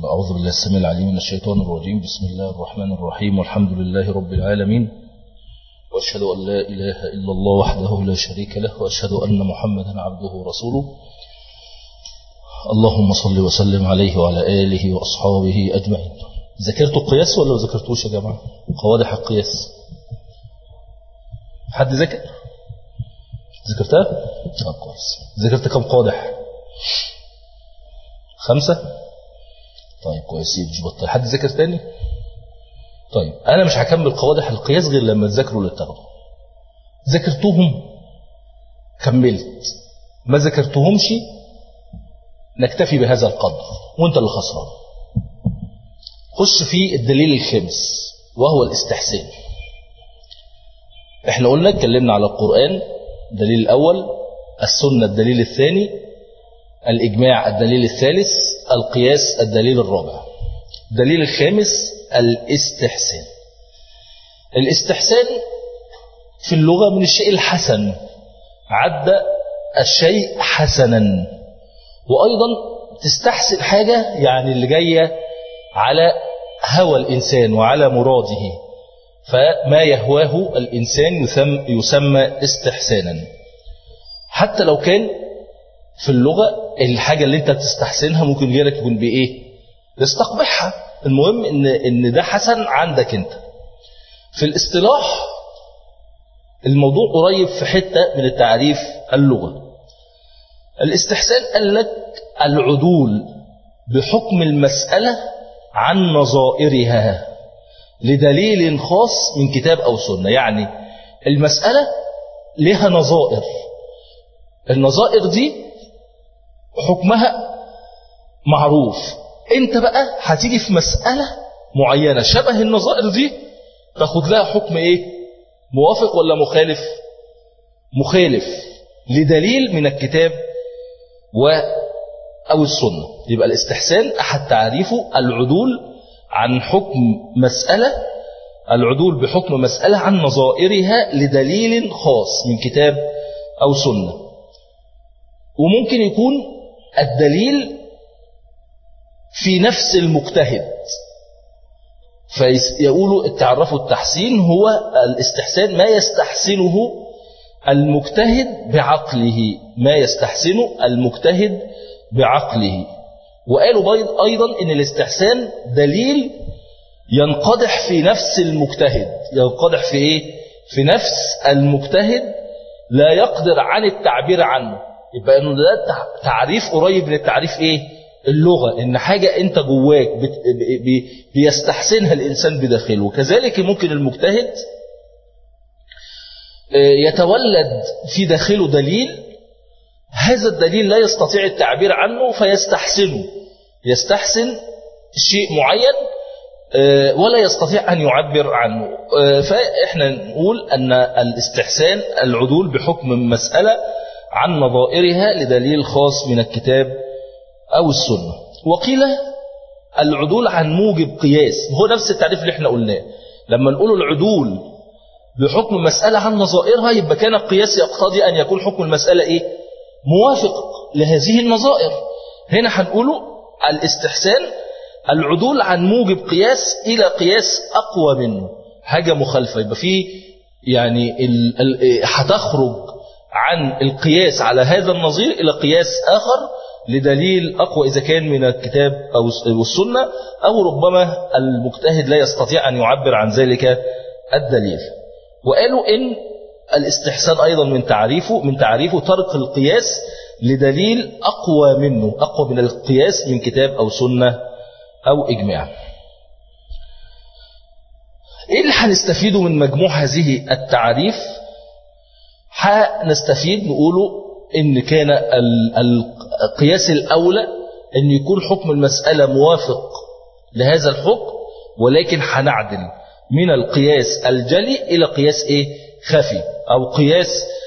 أعوذ بالله السميع العليم من الشيطان الرجيم بسم الله الرحمن الرحيم والحمد لله رب العالمين وأشهد أن لا إله إلا الله وحده لا شريك له وأشهد أن محمدا عبده ورسوله اللهم صل وسلم عليه وعلى آله وأصحابه أجمعين ذكرت القياس ولا ما ذكرتوش يا جماعة قوادح القياس حد ذكر ذكرتها طب كويس ذكرت كم قادح خمسة طيب كويسين مش بطل حد ذكر تاني طيب انا مش هكمل قوادح القياس غير لما تذاكروا اللي تاخدوا ذكرتهم كملت ما ذكرتهمش نكتفي بهذا القدر وانت اللي خسران خش في الدليل الخامس وهو الاستحسان احنا قلنا اتكلمنا على القرآن الدليل الأول السنة الدليل الثاني الإجماع الدليل الثالث القياس الدليل الرابع الدليل الخامس الاستحسان الاستحسان في اللغة من الشيء الحسن عد الشيء حسنا وأيضا تستحسن حاجة يعني اللي جاية على هوى الإنسان وعلى مراده فما يهواه الإنسان يسمى, يسمى استحسانا حتى لو كان في اللغة الحاجة اللي انت تستحسنها ممكن غيرك يكون بإيه يستقبحها المهم ان, إن ده حسن عندك انت في الاصطلاح الموضوع قريب في حتة من التعريف اللغة الاستحسان قال لك العدول بحكم المسألة عن نظائرها لدليل خاص من كتاب أو سنة يعني المسألة لها نظائر النظائر دي حكمها معروف انت بقى هتيجي في مسألة معينة شبه النظائر دي تاخد لها حكم ايه موافق ولا مخالف مخالف لدليل من الكتاب و أو السنة يبقى الاستحسان أحد تعريفه العدول عن حكم مسألة العدول بحكم مسألة عن نظائرها لدليل خاص من كتاب أو سنة وممكن يكون الدليل في نفس المجتهد فيقولوا التعرف التحسين هو الاستحسان ما يستحسنه المجتهد بعقله ما يستحسنه المجتهد بعقله وقالوا أيضا أن الاستحسان دليل ينقدح في نفس المجتهد ينقدح في إيه؟ في نفس المجتهد لا يقدر عن التعبير عنه يبقى أنه ده تعريف قريب من التعريف إيه؟ اللغة إن حاجة أنت جواك بيستحسنها الإنسان بداخله وكذلك ممكن المجتهد يتولد في داخله دليل هذا الدليل لا يستطيع التعبير عنه فيستحسنه يستحسن شيء معين ولا يستطيع أن يعبر عنه فإحنا نقول أن الاستحسان العدول بحكم مسألة عن نظائرها لدليل خاص من الكتاب أو السنة وقيل العدول عن موجب قياس هو نفس التعريف اللي احنا قلناه لما نقول العدول بحكم مسألة عن نظائرها يبقى كان القياس يقتضي أن يكون حكم المسألة إيه؟ موافق لهذه النظائر هنا هنقوله الاستحسان العدول عن موجب قياس إلى قياس أقوى منه حاجة مخالفة يبقى فيه يعني هتخرج عن القياس على هذا النظير إلى قياس آخر لدليل أقوى إذا كان من الكتاب أو السنة أو ربما المجتهد لا يستطيع أن يعبر عن ذلك الدليل وقالوا إن الاستحسان أيضا من تعريفه من تعريفه ترك القياس لدليل أقوى منه أقوى من القياس من كتاب أو سنة أو إجماع إيه اللي هنستفيده من مجموع هذه التعريف هنستفيد نقوله إن كان القياس الأولى أن يكون حكم المسألة موافق لهذا الحكم ولكن هنعدل من القياس الجلي إلى قياس إيه خفي أو قياس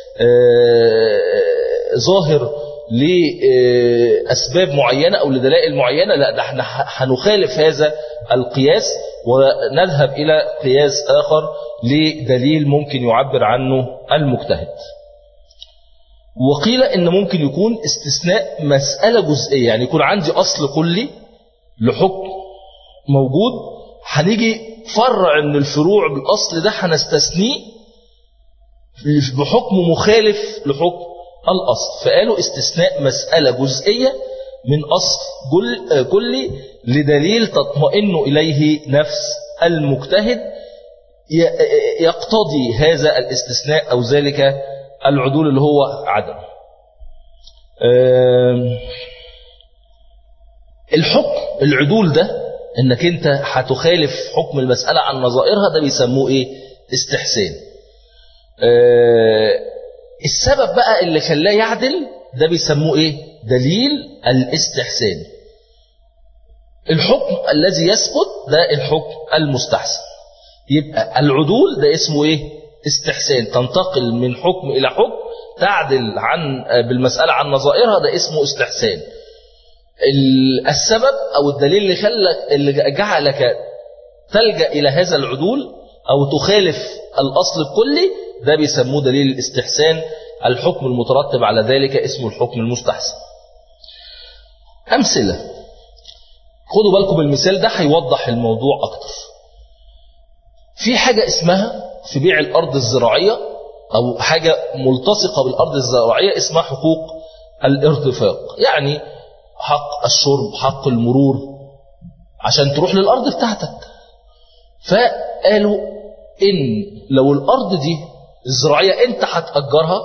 ظاهر لأسباب معينة أو لدلائل معينة لا ده احنا هنخالف هذا القياس ونذهب إلى قياس آخر لدليل ممكن يعبر عنه المجتهد وقيل إن ممكن يكون استثناء مسألة جزئية يعني يكون عندي أصل كلي لحكم موجود هنيجي فرع من الفروع بالأصل ده هنستثنيه بحكم مخالف لحكم الأصل فقالوا استثناء مسألة جزئية من أصل كل كلي لدليل تطمئن إليه نفس المجتهد يقتضي هذا الاستثناء أو ذلك العدول اللي هو عدم الحكم العدول ده انك انت هتخالف حكم المسألة عن نظائرها ده بيسموه ايه استحسان السبب بقى اللي خلاه يعدل ده بيسموه ايه دليل الاستحسان الحكم الذي يثبت ده الحكم المستحسن يبقى العدول ده اسمه ايه استحسان تنتقل من حكم الى حكم تعدل عن بالمسألة عن نظائرها ده اسمه استحسان السبب او الدليل اللي خلك اللي جعلك تلجأ الى هذا العدول او تخالف الاصل الكلي ده بيسموه دليل الاستحسان الحكم المترتب على ذلك اسمه الحكم المستحسن أمثلة خدوا بالكم بالمثال ده هيوضح الموضوع أكتر في حاجة اسمها في بيع الأرض الزراعية أو حاجة ملتصقة بالأرض الزراعية اسمها حقوق الارتفاق يعني حق الشرب حق المرور عشان تروح للأرض بتاعتك فقالوا إن لو الأرض دي الزراعية أنت هتأجرها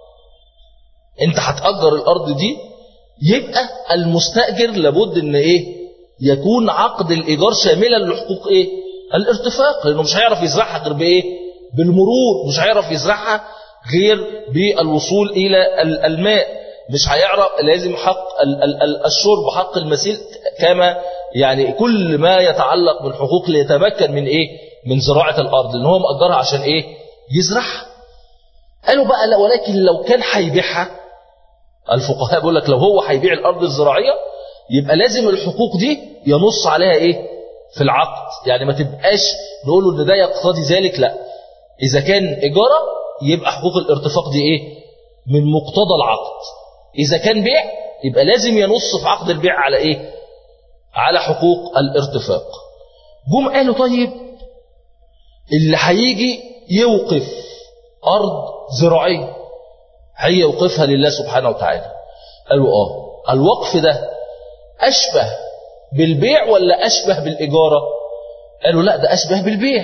أنت هتأجر الأرض دي يبقى المستأجر لابد ان ايه يكون عقد الايجار شاملا لحقوق ايه الارتفاق لانه مش هيعرف يزرعها غير بايه بالمرور مش هيعرف يزرعها غير بالوصول الى الماء مش هيعرف لازم حق الشرب حق المسيل كما يعني كل ما يتعلق بالحقوق ليتمكن من ايه من زراعة الارض لان هو مأجرها عشان ايه يزرعها قالوا بقى لا ولكن لو كان هيبيعها الفقهاء بيقول لك لو هو هيبيع الأرض الزراعية يبقى لازم الحقوق دي ينص عليها إيه في العقد يعني ما تبقاش نقول له إن ده يقتضي ذلك لا إذا كان إجارة يبقى حقوق الارتفاق دي إيه من مقتضى العقد إذا كان بيع يبقى لازم ينص في عقد البيع على إيه على حقوق الارتفاق جم قالوا طيب اللي هيجي يوقف أرض زراعية هي يوقفها لله سبحانه وتعالى قالوا آه الوقف ده أشبه بالبيع ولا أشبه بالإجارة قالوا لا ده أشبه بالبيع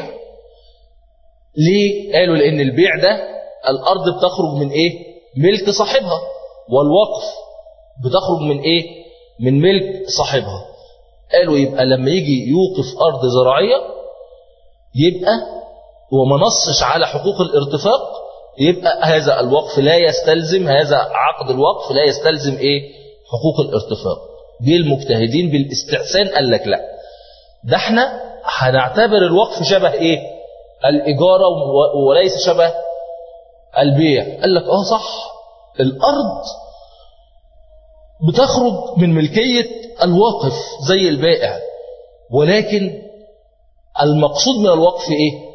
ليه قالوا لأن البيع ده الأرض بتخرج من إيه ملك صاحبها والوقف بتخرج من إيه من ملك صاحبها قالوا يبقى لما يجي يوقف أرض زراعية يبقى وما نصش على حقوق الارتفاق يبقى هذا الوقف لا يستلزم هذا عقد الوقف لا يستلزم ايه حقوق الارتفاق دي المجتهدين بالاستحسان قال لك لا ده احنا هنعتبر الوقف شبه ايه الإجارة وليس شبه البيع قال لك اه صح الأرض بتخرج من ملكية الواقف زي البائع ولكن المقصود من الوقف ايه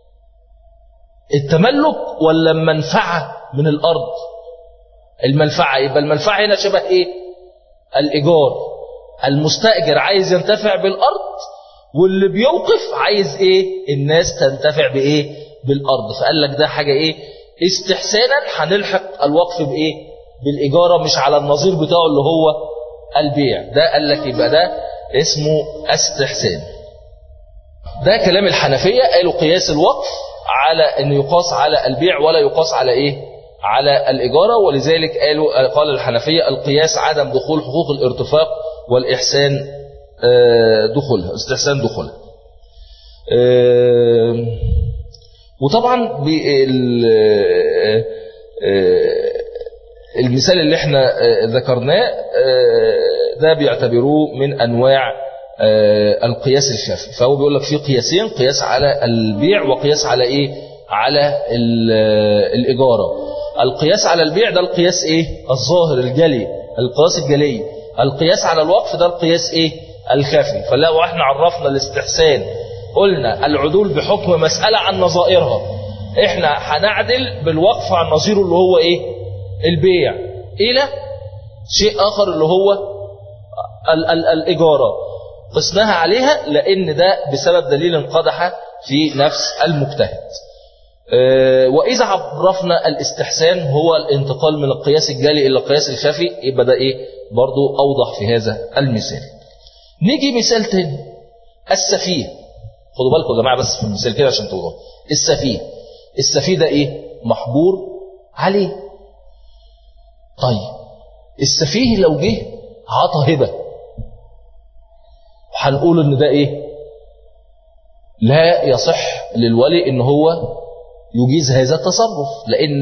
التملك ولا المنفعة من الأرض المنفعة يبقى المنفعة هنا شبه إيه الإيجار المستأجر عايز ينتفع بالأرض واللي بيوقف عايز إيه الناس تنتفع بإيه بالأرض فقال لك ده حاجة إيه استحسانا هنلحق الوقف بإيه بالإجارة مش على النظير بتاعه اللي هو البيع ده قال لك يبقى ده اسمه استحسان ده كلام الحنفية قالوا قياس الوقف على أن يقاس على البيع ولا يقاس على إيه على الإجارة ولذلك قالوا قال الحنفية القياس عدم دخول حقوق الارتفاق والإحسان دخولها استحسان دخولها وطبعا المثال اللي احنا ذكرناه ده بيعتبروه من أنواع القياس الخفي فهو بيقول لك في قياسين قياس على البيع وقياس على ايه على الإجارة القياس على البيع ده القياس ايه الظاهر الجلي القياس الجلي القياس على الوقف ده القياس ايه الخفي فلو احنا عرفنا الاستحسان قلنا العدول بحكم مسألة عن نظائرها احنا هنعدل بالوقف عن نظيره اللي هو ايه البيع الى شيء اخر اللي هو ال ال الإجارة قسناها عليها لأن ده بسبب دليل انقدح في نفس المجتهد آه، وإذا عرفنا الاستحسان هو الانتقال من القياس الجالي إلى القياس الخفي يبقى ده إيه برضو أوضح في هذا المثال نيجي مثال تاني السفيه خدوا بالكم يا جماعة بس في المثال كده عشان توضح السفيه السفيه ده إيه محبور عليه طيب السفيه لو جه عطى هبة هنقول ان ده ايه لا يصح للولي ان هو يجيز هذا التصرف لان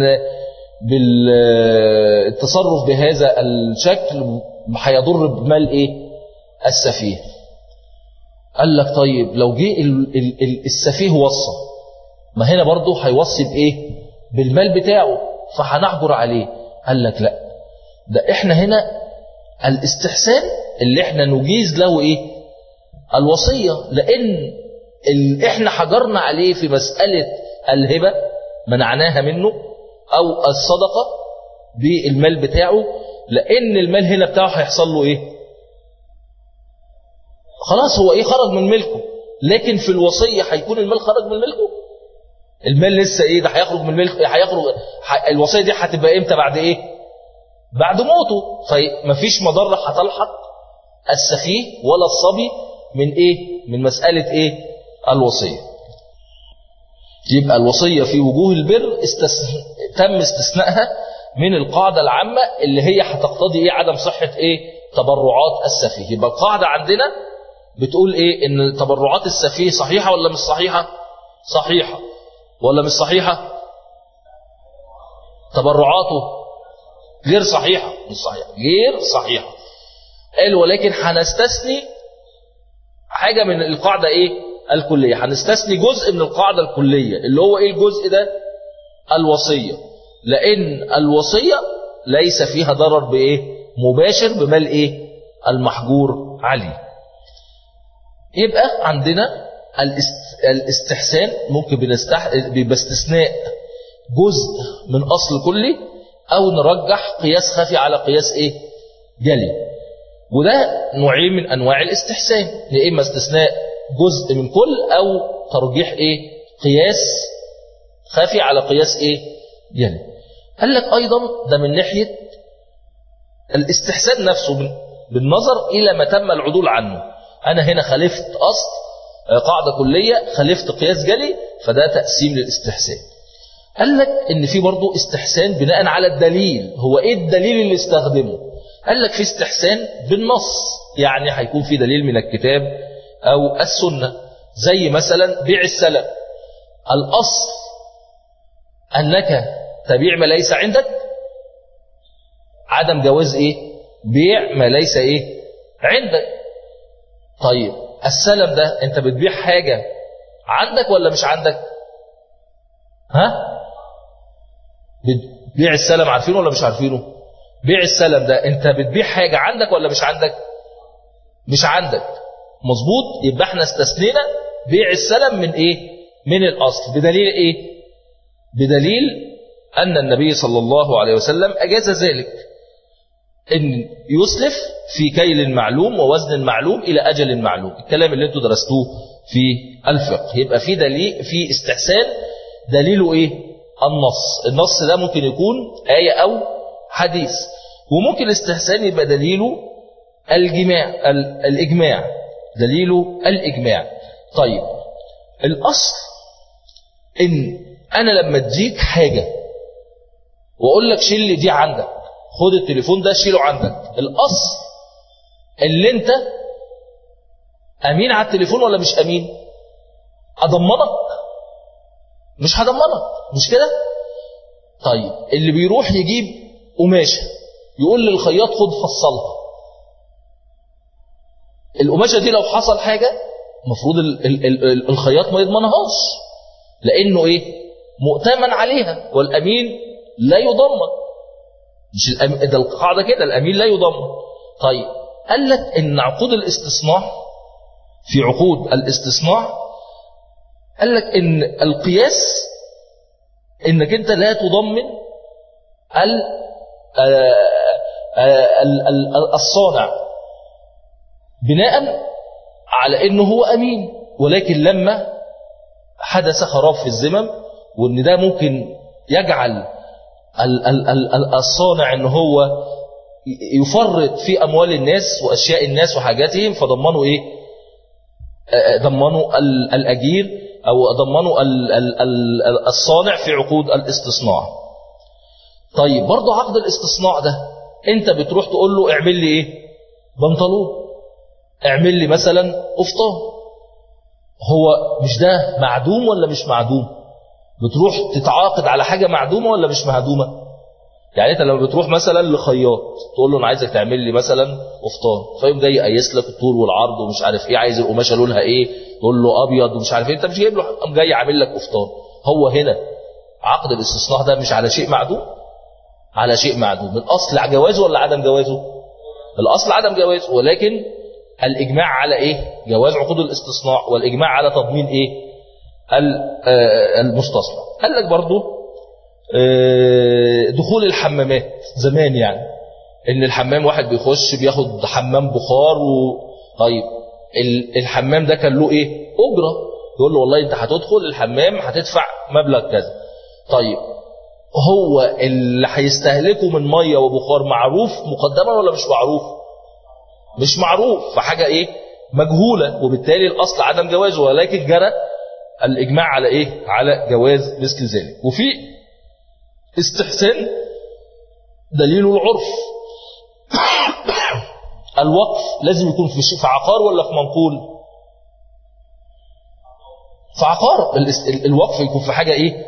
بالتصرف بهذا الشكل هيضر بمال ايه السفيه قال لك طيب لو جه السفيه وصى ما هنا برضه هيوصي بايه بالمال بتاعه فهنحجر عليه قال لك لا ده احنا هنا الاستحسان اللي احنا نجيز له ايه الوصية لان اللي احنا حجرنا عليه في مسألة الهبة منعناها منه او الصدقة بالمال بتاعه لان المال هنا بتاعه هيحصل له ايه خلاص هو ايه خرج من ملكه لكن في الوصية هيكون المال خرج من ملكه المال لسه ايه ده هيخرج من ملكه هيخرج الوصية دي هتبقى امتى بعد ايه بعد موته فمفيش مضرة هتلحق السفيه ولا الصبي من ايه من مسألة ايه الوصية يبقى الوصية في وجوه البر استثن... تم استثنائها من القاعدة العامة اللي هي هتقتضي ايه عدم صحة ايه تبرعات السفيه يبقى القاعدة عندنا بتقول ايه ان تبرعات السفيه صحيحة ولا مش صحيحة صحيحة ولا مش صحيحة تبرعاته غير صحيحة مش صحيحة غير صحيحة قال ولكن هنستثني حاجة من القاعدة ايه الكلية هنستثني جزء من القاعدة الكلية اللي هو ايه الجزء ده الوصية لان الوصية ليس فيها ضرر بايه مباشر بمال ايه المحجور عليه يبقى عندنا الاستحسان ممكن باستثناء جزء من اصل كلي او نرجح قياس خفي على قياس ايه جلي وده نوعين من انواع الاستحسان يا اما استثناء جزء من كل او ترجيح ايه قياس خفي على قياس ايه جلي قال لك ايضا ده من ناحيه الاستحسان نفسه بالنظر الى ما تم العدول عنه انا هنا خالفت اصل قاعده كليه خالفت قياس جلي فده تقسيم للاستحسان قال لك ان في برضه استحسان بناء على الدليل هو ايه الدليل اللي استخدمه قال لك في استحسان بالنص يعني هيكون في دليل من الكتاب او السنة زي مثلا بيع السلم الاصل انك تبيع ما ليس عندك عدم جواز ايه بيع ما ليس ايه عندك طيب السلم ده انت بتبيع حاجة عندك ولا مش عندك ها بيع السلم عارفينه ولا مش عارفينه بيع السلم ده انت بتبيع حاجة عندك ولا مش عندك مش عندك مظبوط يبقى احنا استثنينا بيع السلم من ايه من الاصل بدليل ايه بدليل ان النبي صلى الله عليه وسلم اجاز ذلك ان يسلف في كيل معلوم ووزن معلوم الى اجل معلوم الكلام اللي انتوا درستوه في الفقه يبقى في دليل في استحسان دليله ايه النص النص ده ممكن يكون آية أو حديث وممكن الاستحسان يبقى دليله الجماع الإجماع دليله الإجماع طيب الأصل إن أنا لما تجيك حاجة وأقول لك شيل لي دي عندك خد التليفون ده شيله عندك الأصل اللي أنت أمين على التليفون ولا مش أمين أضمنك مش هضمنك مش كده طيب اللي بيروح يجيب قماشة يقول للخياط خد فصلها القماشة دي لو حصل حاجة المفروض الخياط ما يضمنهاش لأنه إيه مؤتمن عليها والأمين لا يضمن مش الأمين ده القاعدة كده الأمين لا يضمن طيب قال لك إن عقود الاستصناع في عقود الاستصناع قال لك إن القياس إنك أنت لا تضمن الصانع بناء على انه هو امين ولكن لما حدث خراب في الزمن وان ده ممكن يجعل ال ال ال الصانع ان هو يفرط في اموال الناس واشياء الناس وحاجاتهم فضمنوا ايه ضمنوا الاجير او ضمنوا الصانع في عقود الاستصناع طيب برضه عقد الاستصناع ده انت بتروح تقول له اعمل لي ايه بنطلون اعمل لي مثلا قفطان هو مش ده معدوم ولا مش معدوم بتروح تتعاقد على حاجة معدومة ولا مش معدومة يعني انت لما بتروح مثلا لخياط تقول له انا عايزك تعمل لي مثلا قفطان فيقوم جاي يقيس لك الطول والعرض ومش عارف ايه عايز القماشه لونها ايه تقول له ابيض ومش عارف ايه انت مش جايب له قام جاي عامل لك قفطان هو هنا عقد الاستصناع ده مش على شيء معدوم على شيء معدوم الاصل جوازه ولا عدم جوازه الاصل عدم جوازه ولكن الاجماع على ايه جواز عقود الاستصناع والاجماع على تضمين ايه المستصنع قال لك برضه دخول الحمامات زمان يعني ان الحمام واحد بيخش بياخد حمام بخار و... طيب الحمام ده كان له ايه اجره يقول له والله انت هتدخل الحمام هتدفع مبلغ كذا طيب هو اللي هيستهلكه من ميه وبخار معروف مقدما ولا مش معروف مش معروف فحاجه ايه مجهوله وبالتالي الاصل عدم جوازه ولكن جرى الاجماع على ايه على جواز مثل ذلك وفي استحسان دليل العرف الوقف لازم يكون في شيء في عقار ولا في منقول في عقار الوقف يكون في حاجة ايه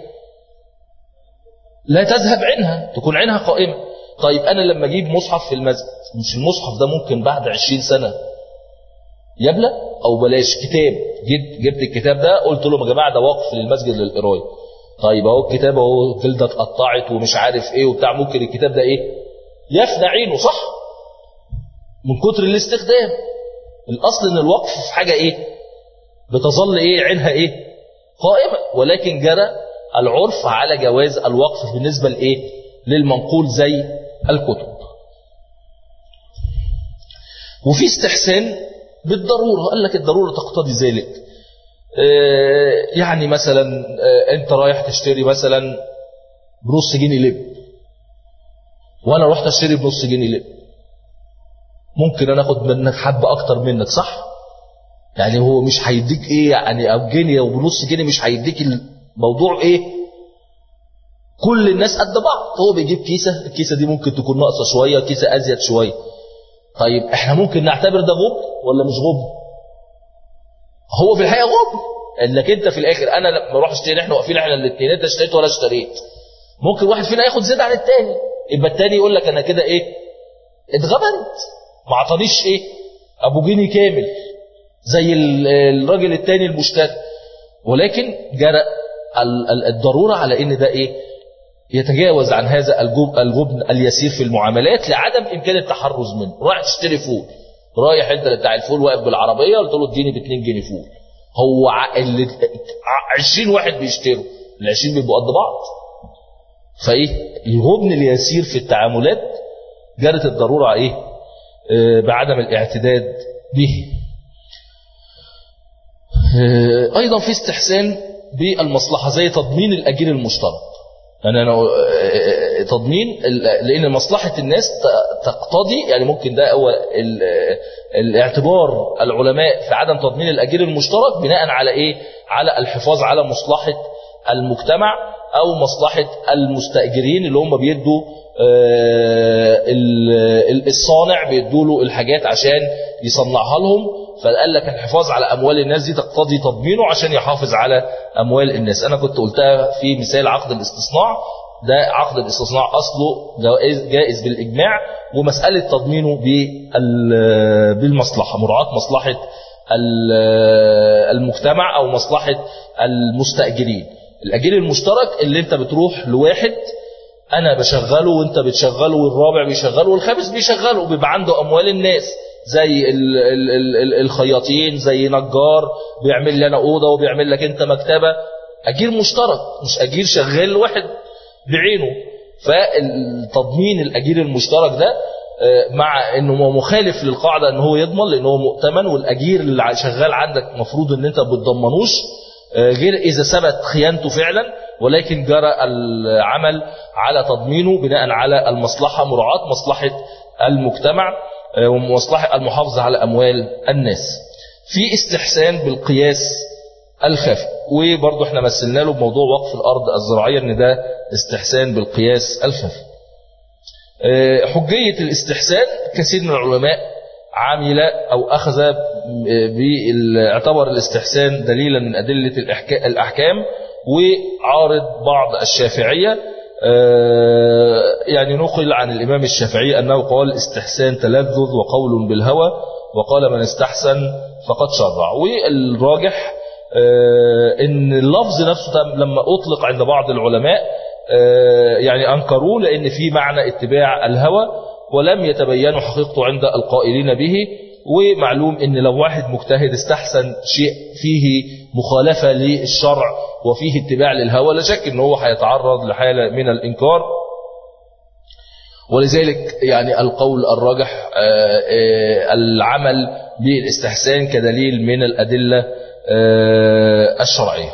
لا تذهب عينها تكون عينها قائمة طيب انا لما اجيب مصحف في المسجد مش المصحف ده ممكن بعد عشرين سنة يبلى او بلاش كتاب جبت جبت الكتاب ده قلت لهم يا جماعه ده وقف للمسجد للقرايه طيب اهو الكتاب اهو جلده اتقطعت ومش عارف ايه وبتاع ممكن الكتاب ده ايه يفنى عينه صح من كتر الاستخدام الاصل ان الوقف في حاجه ايه بتظل ايه عينها ايه قائمه ولكن جرى العرف على جواز الوقف بالنسبه لايه للمنقول زي الكتب وفي استحسان بالضرورة قال لك الضرورة تقتضي ذلك يعني مثلا انت رايح تشتري مثلا بنص جنيه لب وانا رحت اشتري بنص جنيه لب ممكن انا اخد منك حبة اكتر منك صح يعني هو مش هيديك ايه يعني او جنيه وبنص جنيه مش هيديك الموضوع ايه كل الناس قد بعض هو بيجيب كيسة الكيسة دي ممكن تكون ناقصة شوية كيسة ازيد شوية طيب احنا ممكن نعتبر ده غبن ولا مش غبن هو في الحقيقه غبن انك انت في الاخر انا لما اروح اشتري احنا واقفين احنا الاثنين انت اشتريت ولا اشتريت ممكن واحد فينا ياخد زيادة عن الثاني يبقى الثاني يقول لك انا كده ايه اتغبنت ما اعطانيش ايه ابو جنيه كامل زي الراجل الثاني المشتري ولكن جرى الضروره على ان ده ايه يتجاوز عن هذا الجبن اليسير في المعاملات لعدم إمكان التحرز منه رايح تشتري فول رايح انت بتاع الفول واقف بالعربية قلت له اديني ب 2 جنيه فول هو اللي 20 واحد بيشتروا ال 20 بيبقوا قد بعض فايه الجبن اليسير في التعاملات جرت الضرورة ايه آه بعدم الاعتداد به آه ايضا في استحسان بالمصلحة زي تضمين الاجير المشترك يعني أنا تضمين لأن مصلحة الناس تقتضي يعني ممكن ده هو الاعتبار العلماء في عدم تضمين الأجير المشترك بناء على إيه على الحفاظ على مصلحة المجتمع أو مصلحة المستأجرين اللي هم بيدوا الصانع بيدوا له الحاجات عشان يصنعها لهم فقال لك الحفاظ على أموال الناس دي تقتضي تضمينه عشان يحافظ على أموال الناس أنا كنت قلتها في مثال عقد الاستصناع ده عقد الاستصناع أصله جائز, جائز بالإجماع ومسألة تضمينه بالمصلحة مراعاة مصلحة المجتمع أو مصلحة المستأجرين الأجير المشترك اللي انت بتروح لواحد أنا بشغله وانت بتشغله والرابع بيشغله والخامس بيشغله بيبقى عنده أموال الناس زي ال ال ال الخياطين زي نجار بيعمل لي أنا أوضة وبيعمل لك انت مكتبة أجير مشترك مش أجير شغال واحد بعينه فتضمين الأجير المشترك ده مع انه مخالف للقاعده ان هو يضمن لان هو مؤتمن والاجير اللي شغال عندك مفروض ان انت بتضمنوش غير اذا ثبت خيانته فعلا ولكن جرى العمل على تضمينه بناء على المصلحه مراعاه مصلحه المجتمع ومصلحه المحافظه على اموال الناس. في استحسان بالقياس الخفي وبرضه احنا مثلنا له بموضوع وقف الارض الزراعيه ان ده استحسان بالقياس الخفي. حجية الاستحسان كثير من العلماء عمل أو أخذ باعتبر الاستحسان دليلا من أدلة الأحكام وعارض بعض الشافعية يعني نقل عن الإمام الشافعي أنه قال استحسان تلذذ وقول بالهوى وقال من استحسن فقد شرع والراجح ان اللفظ نفسه لما أطلق عند بعض العلماء يعني أنكروه لأن في معنى اتباع الهوى ولم يتبينوا حقيقته عند القائلين به ومعلوم ان لو واحد مجتهد استحسن شيء فيه مخالفة للشرع وفيه اتباع للهوى لا شك ان هو هيتعرض لحالة من الانكار ولذلك يعني القول الراجح العمل بالاستحسان كدليل من الأدلة الشرعية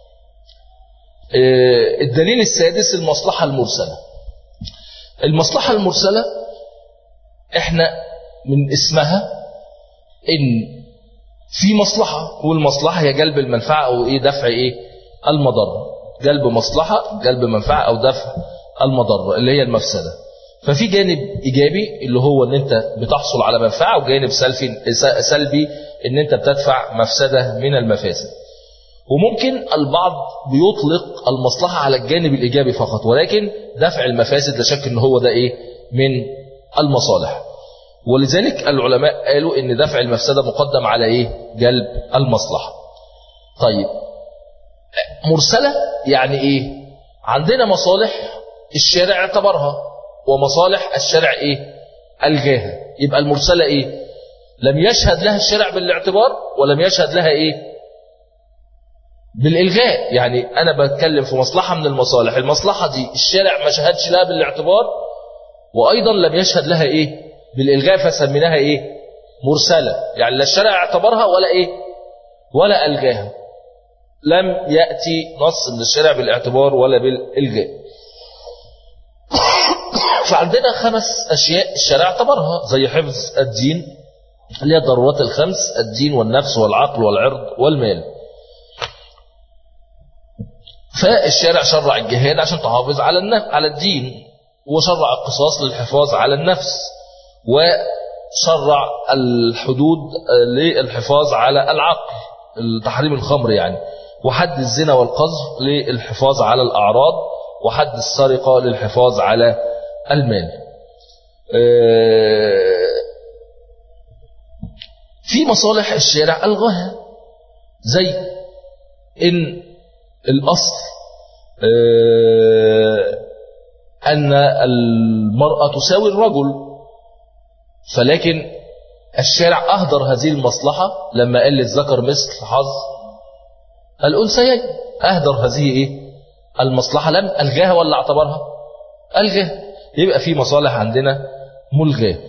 الدليل السادس المصلحة المرسلة المصلحة المرسلة احنا من اسمها ان في مصلحة والمصلحة هي جلب المنفعة او ايه دفع ايه المضرة جلب مصلحة جلب منفعة او دفع المضرة اللي هي المفسدة ففي جانب ايجابي اللي هو ان انت بتحصل على منفعة وجانب سلبي سلبي ان انت بتدفع مفسدة من المفاسد وممكن البعض بيطلق المصلحة على الجانب الإيجابي فقط ولكن دفع المفاسد لا شك ان هو ده إيه من المصالح ولذلك العلماء قالوا ان دفع المفسدة مقدم على إيه جلب المصلحة طيب مرسلة يعني إيه عندنا مصالح الشارع اعتبرها ومصالح الشارع إيه ألغاها يبقى المرسلة إيه لم يشهد لها الشارع بالاعتبار ولم يشهد لها إيه بالإلغاء يعني أنا بتكلم في مصلحة من المصالح المصلحة دي الشارع ما شهدش لها بالاعتبار وأيضا لم يشهد لها إيه بالإلغاء فسميناها إيه مرسلة يعني لا الشارع اعتبرها ولا إيه ولا ألغاها لم يأتي نص من الشارع بالاعتبار ولا بالإلغاء فعندنا خمس أشياء الشارع اعتبرها زي حفظ الدين اللي هي الضرورات الخمس الدين والنفس والعقل والعرض والمال فالشارع شرع الجهاد عشان تحافظ على النفس على الدين وشرع القصاص للحفاظ على النفس وشرع الحدود للحفاظ على العقل تحريم الخمر يعني وحد الزنا والقذف للحفاظ على الأعراض وحد السرقة للحفاظ على المال في مصالح الشارع ألغاها زي إن الأصل أن المرأة تساوي الرجل فلكن الشارع أهدر هذه المصلحة لما قال للذكر مثل حظ الأنثيين أهدر هذه إيه المصلحة لم ألغاها ولا اعتبرها ألغاها يبقى في مصالح عندنا ملغاه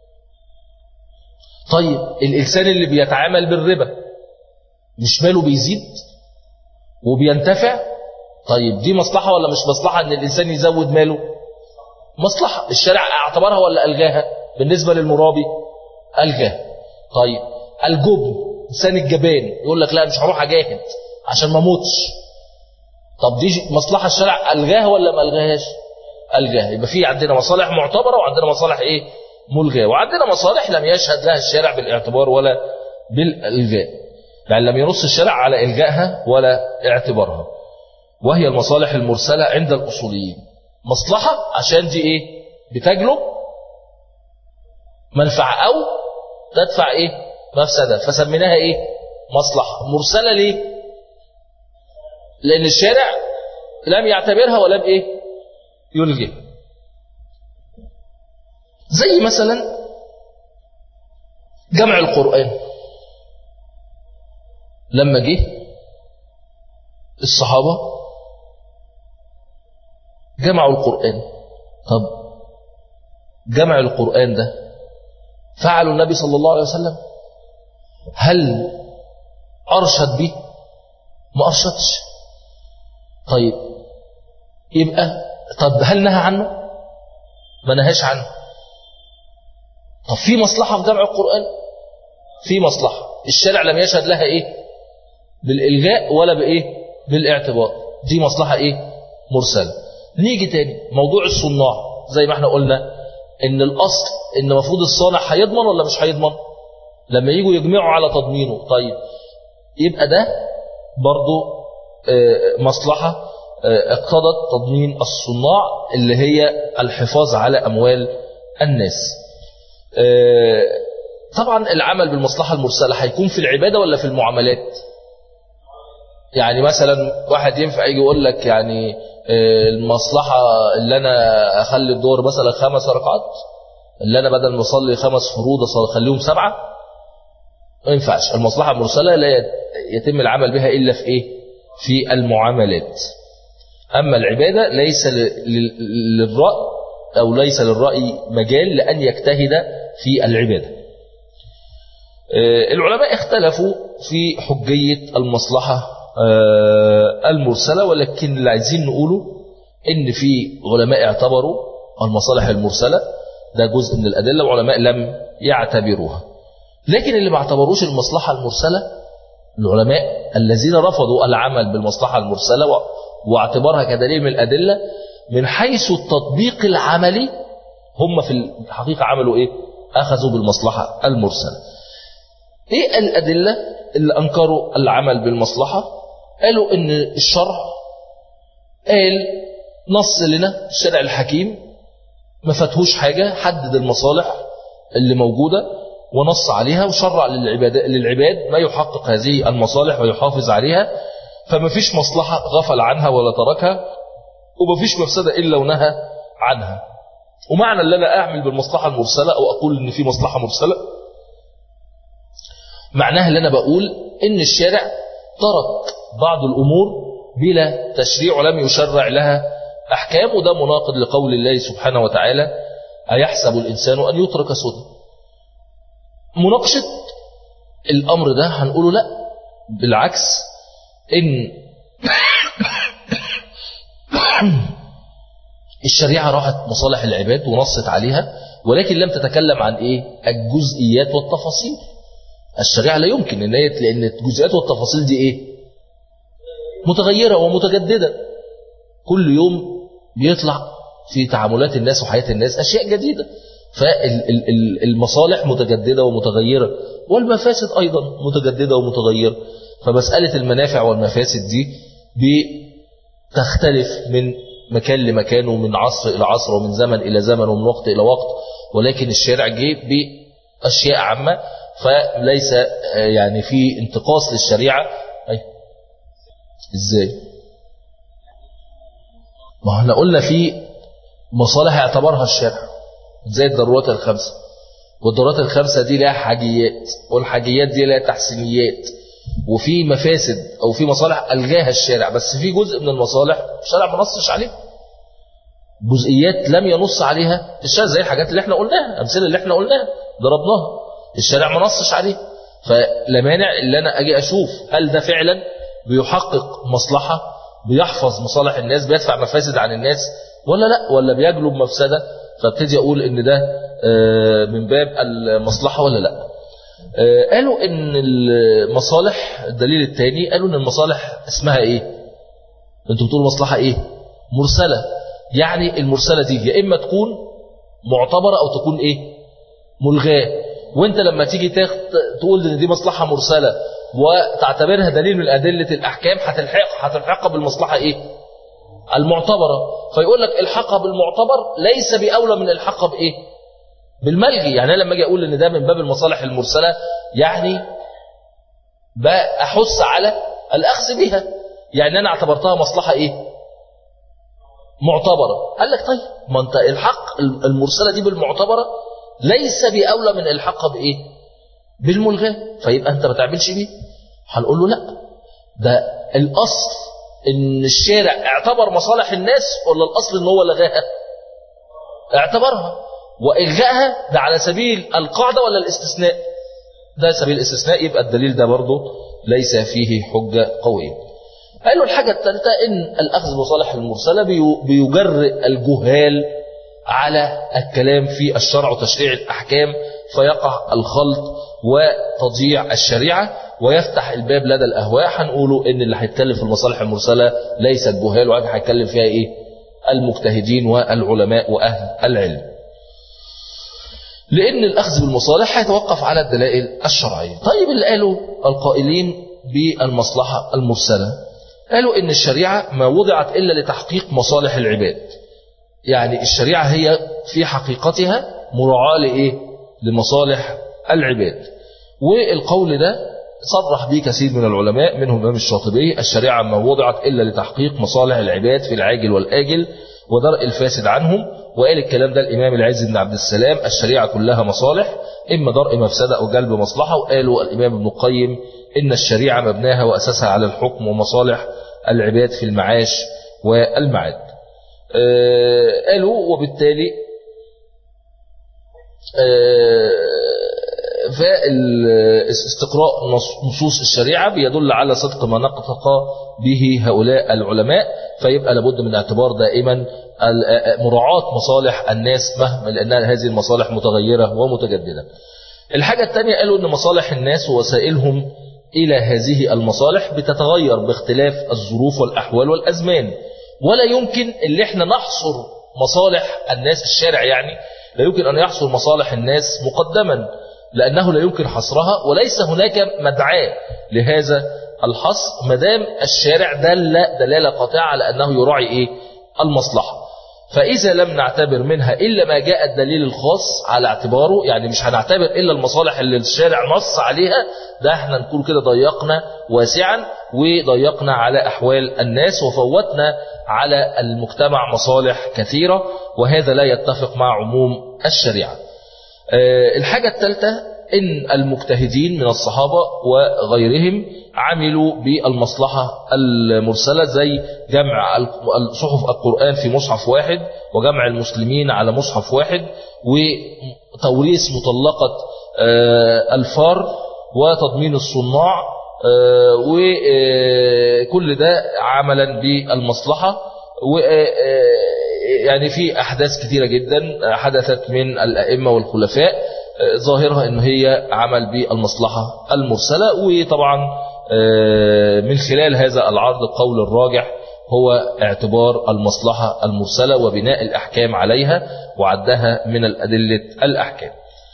طيب الإنسان اللي بيتعامل بالربا مش ماله بيزيد وبينتفع طيب دي مصلحة ولا مش مصلحة ان الانسان يزود ماله مصلحة الشارع اعتبرها ولا الغاها بالنسبة للمرابي الغاها طيب الجبن انسان الجبان يقول لك لا مش هروح اجاهد عشان ما اموتش طب دي مصلحة الشارع الغاها ولا ما الغاهاش الغاها يبقى في عندنا مصالح معتبرة وعندنا مصالح ايه ملغاة وعندنا مصالح لم يشهد لها الشارع بالاعتبار ولا بالالغاء يعني لم ينص الشرع على إلغائها ولا اعتبارها وهي المصالح المرسلة عند الأصوليين مصلحة عشان دي إيه بتجلب منفعة أو تدفع إيه مفسدة فسميناها إيه مصلحة مرسلة ليه لأن الشارع لم يعتبرها ولم إيه يلغي زي مثلا جمع القرآن لما جه الصحابة جمعوا القرآن طب جمع القرآن ده فعله النبي صلى الله عليه وسلم هل أرشد به ما أرشدش طيب يبقى طب هل نهى عنه ما نهاش عنه طب في مصلحة في جمع القرآن في مصلحة الشارع لم يشهد لها ايه بالإلغاء ولا بايه بالاعتبار دي مصلحة ايه مرسلة نيجي تاني موضوع الصناع زي ما احنا قلنا ان الاصل ان المفروض الصانع هيضمن ولا مش هيضمن لما يجوا يجمعوا على تضمينه طيب يبقى ده برضو مصلحة اقتضت تضمين الصناع اللي هي الحفاظ على أموال الناس طبعا العمل بالمصلحة المرسلة هيكون في العبادة ولا في المعاملات يعني مثلا واحد ينفع يجي يقول لك يعني المصلحة اللي أنا أخلي الدور مثلا خمس ركعات اللي أنا بدل ما أصلي خمس فروض أخليهم سبعة ما ينفعش المصلحة المرسلة لا يتم العمل بها إلا في إيه في المعاملات أما العبادة ليس للرأي أو ليس للرأي مجال لأن يجتهد في العبادة العلماء اختلفوا في حجية المصلحة المرسلة ولكن اللي عايزين نقوله إن في علماء اعتبروا المصالح المرسلة ده جزء من الأدلة وعلماء لم يعتبروها لكن اللي ما اعتبروش المصلحة المرسلة العلماء الذين رفضوا العمل بالمصلحة المرسلة واعتبارها كدليل من الأدلة من حيث التطبيق العملي هم في الحقيقة عملوا إيه أخذوا بالمصلحة المرسلة إيه الأدلة اللي أنكروا العمل بالمصلحة قالوا إن الشرع قال نص لنا الشرع الحكيم ما فاتهوش حاجة حدد المصالح اللي موجودة ونص عليها وشرع للعباد, للعباد ما يحقق هذه المصالح ويحافظ عليها فما فيش مصلحة غفل عنها ولا تركها وما فيش مفسدة إلا ونهى عنها ومعنى اللي أنا أعمل بالمصلحة المرسلة أو أقول إن في مصلحة مرسلة معناها اللي أنا بقول إن الشارع ترك بعض الأمور بلا تشريع ولم يشرع لها أحكام وده مناقض لقول الله سبحانه وتعالى أيحسب الإنسان أن يترك سدى مناقشة الأمر ده هنقوله لا بالعكس إن الشريعة راعت مصالح العباد ونصت عليها ولكن لم تتكلم عن إيه الجزئيات والتفاصيل الشريعة لا يمكن إن هي لأن الجزئيات والتفاصيل دي إيه متغيرة ومتجددة كل يوم بيطلع في تعاملات الناس وحياة الناس أشياء جديدة فالمصالح متجددة ومتغيرة والمفاسد أيضا متجددة ومتغيرة فمسألة المنافع والمفاسد دي بتختلف من مكان لمكان ومن عصر إلى عصر ومن زمن إلى زمن ومن وقت إلى وقت ولكن الشارع جه بأشياء عامة فليس يعني في انتقاص للشريعة أي ازاي ما احنا قلنا في مصالح اعتبرها الشارع زي الضرورات الخمسة والضرورات الخمسة دي لها حاجيات والحاجيات دي لها تحسينيات وفي مفاسد أو في مصالح ألغاها الشارع بس في جزء من المصالح الشارع ما نصش عليه جزئيات لم ينص عليها الشارع زي الحاجات اللي احنا قلناها أمثلة اللي احنا قلناها ضربناها الشارع ما نصش عليه فلا مانع اللي أنا أجي أشوف هل ده فعلا بيحقق مصلحة بيحفظ مصالح الناس بيدفع مفاسد عن الناس ولا لا ولا بيجلب مفسدة فابتدي أقول إن ده من باب المصلحة ولا لا قالوا إن المصالح الدليل الثاني قالوا إن المصالح اسمها إيه أنتوا بتقولوا مصلحة إيه مرسلة يعني المرسلة دي يا إما تكون معتبرة أو تكون إيه ملغاة وانت لما تيجي تقول ان دي مصلحة مرسلة وتعتبرها دليل من أدلة الأحكام هتلحق هتلحقها بالمصلحة إيه المعتبرة فيقول لك الحقها بالمعتبر ليس بأولى من الحقها بإيه بالملغي يعني أنا لما أجي أقول إن ده من باب المصالح المرسلة يعني بأحث على الأخذ بها يعني أنا اعتبرتها مصلحة إيه معتبرة قال لك طيب ما أنت الحق المرسلة دي بالمعتبرة ليس بأولى من الحقها بإيه بالملغاة فيبقى أنت ما تعملش بيه هنقول له لا ده الأصل إن الشارع اعتبر مصالح الناس ولا الأصل إن هو لغاها اعتبرها وإلغائها ده على سبيل القاعدة ولا الاستثناء ده سبيل الاستثناء يبقى الدليل ده برضه ليس فيه حجة قوية قالوا الحاجة الثالثة إن الأخذ بمصالح المرسلة بيجرئ الجهال على الكلام في الشرع وتشريع الأحكام فيقع الخلط وتضييع الشريعة ويفتح الباب لدى الأهواء هنقولوا إن اللي هيتكلم في المصالح المرسلة ليس الجهال وعاد هيتكلم فيها إيه المجتهدين والعلماء وأهل العلم لأن الأخذ بالمصالح هيتوقف على الدلائل الشرعية طيب اللي قالوا القائلين بالمصلحة المرسلة قالوا إن الشريعة ما وضعت إلا لتحقيق مصالح العباد يعني الشريعة هي في حقيقتها مراعاة لإيه لمصالح العباد والقول ده صرح به كثير من العلماء منهم الإمام الشاطبي الشريعة ما وضعت إلا لتحقيق مصالح العباد في العاجل والآجل ودرء الفاسد عنهم وقال الكلام ده الإمام العز بن عبد السلام الشريعة كلها مصالح إما درء مفسدة أو جلب مصلحة وقالوا الإمام ابن القيم إن الشريعة مبناها وأساسها على الحكم ومصالح العباد في المعاش والمعاد آه قالوا وبالتالي آه فاستقراء نصوص الشريعة بيدل على صدق ما نطق به هؤلاء العلماء فيبقى لابد من اعتبار دائما مراعاة مصالح الناس مهما لأن هذه المصالح متغيرة ومتجددة الحاجة الثانية قالوا أن مصالح الناس ووسائلهم إلى هذه المصالح بتتغير باختلاف الظروف والأحوال والأزمان ولا يمكن اللي احنا نحصر مصالح الناس الشارع يعني لا يمكن أن يحصر مصالح الناس مقدما لأنه لا يمكن حصرها وليس هناك مدعاة لهذا الحصر مدام الشارع دل دلالة قاطعة على أنه يراعي إيه المصلحة فإذا لم نعتبر منها إلا ما جاء الدليل الخاص على اعتباره يعني مش هنعتبر إلا المصالح اللي الشارع نص عليها ده احنا نكون كده ضيقنا واسعا وضيقنا على أحوال الناس وفوتنا على المجتمع مصالح كثيرة وهذا لا يتفق مع عموم الشريعة الحاجة الثالثة إن المجتهدين من الصحابة وغيرهم عملوا بالمصلحة المرسلة زي جمع صحف القرآن في مصحف واحد وجمع المسلمين على مصحف واحد وتوريث مطلقة الفار وتضمين الصناع وكل ده عملا بالمصلحة يعني في أحداث كثيرة جدا حدثت من الأئمة والخلفاء ظاهرها أنه هي عمل بالمصلحة المرسلة وطبعا من خلال هذا العرض القول الراجح هو اعتبار المصلحة المرسلة وبناء الأحكام عليها وعدها من الأدلة الأحكام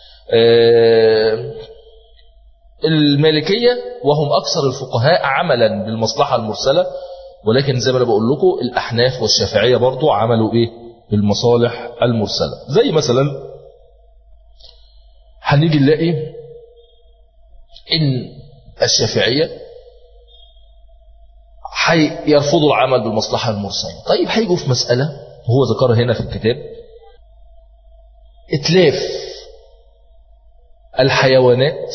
المالكية وهم أكثر الفقهاء عملا بالمصلحة المرسلة ولكن زي ما أنا بقول لكم الأحناف والشافعية برضو عملوا إيه بالمصالح المرسلة زي مثلا هنيجي نلاقي إن الشافعية يرفضوا العمل بالمصلحة المرسلة طيب هيجوا في مسألة هو ذكرها هنا في الكتاب اتلاف الحيوانات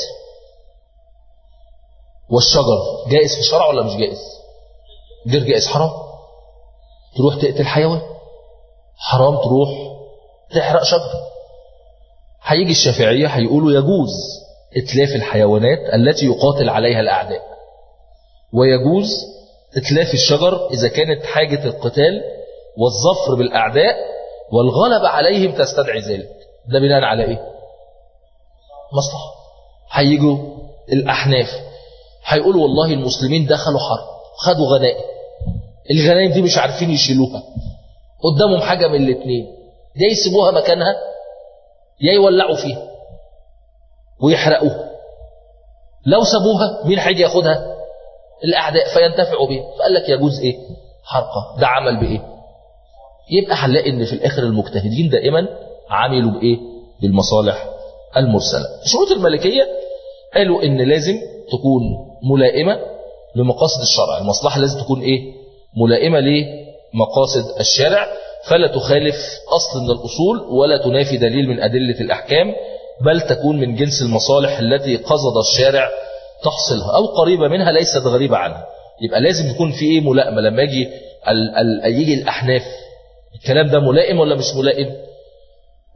والشجر جائز في الشرع ولا مش جائز غير جائز حرام تروح تقتل حيوان حرام تروح تحرق شجر هيجي الشافعية هيقولوا يجوز اتلاف الحيوانات التي يقاتل عليها الأعداء ويجوز اتلاف الشجر إذا كانت حاجة القتال والظفر بالأعداء والغلبة عليهم تستدعي ذلك ده بناء على إيه مصلحة هيجوا الأحناف هيقولوا والله المسلمين دخلوا حرب خدوا غنائم الغنائم دي مش عارفين يشيلوها قدامهم حاجة من الاثنين يا يسيبوها مكانها يا يولعوا فيها ويحرقوها لو سابوها مين هيجي ياخدها الأعداء فينتفعوا بها فقال لك يجوز إيه حرقة ده عمل بإيه يبقى هنلاقي إن في الآخر المجتهدين دائما عملوا بإيه بالمصالح المرسلة شروط الملكية قالوا إن لازم تكون ملائمة لمقاصد الشرع المصلحة لازم تكون إيه ملائمة لمقاصد الشارع فلا تخالف أصل من الأصول ولا تنافي دليل من أدلة الأحكام بل تكون من جنس المصالح التي قصد الشارع تحصلها أو قريبة منها ليست غريبة عنها يبقى لازم يكون في إيه ملائمة لما يجي ال ال يجي الأحناف الكلام ده ملائم ولا مش ملائم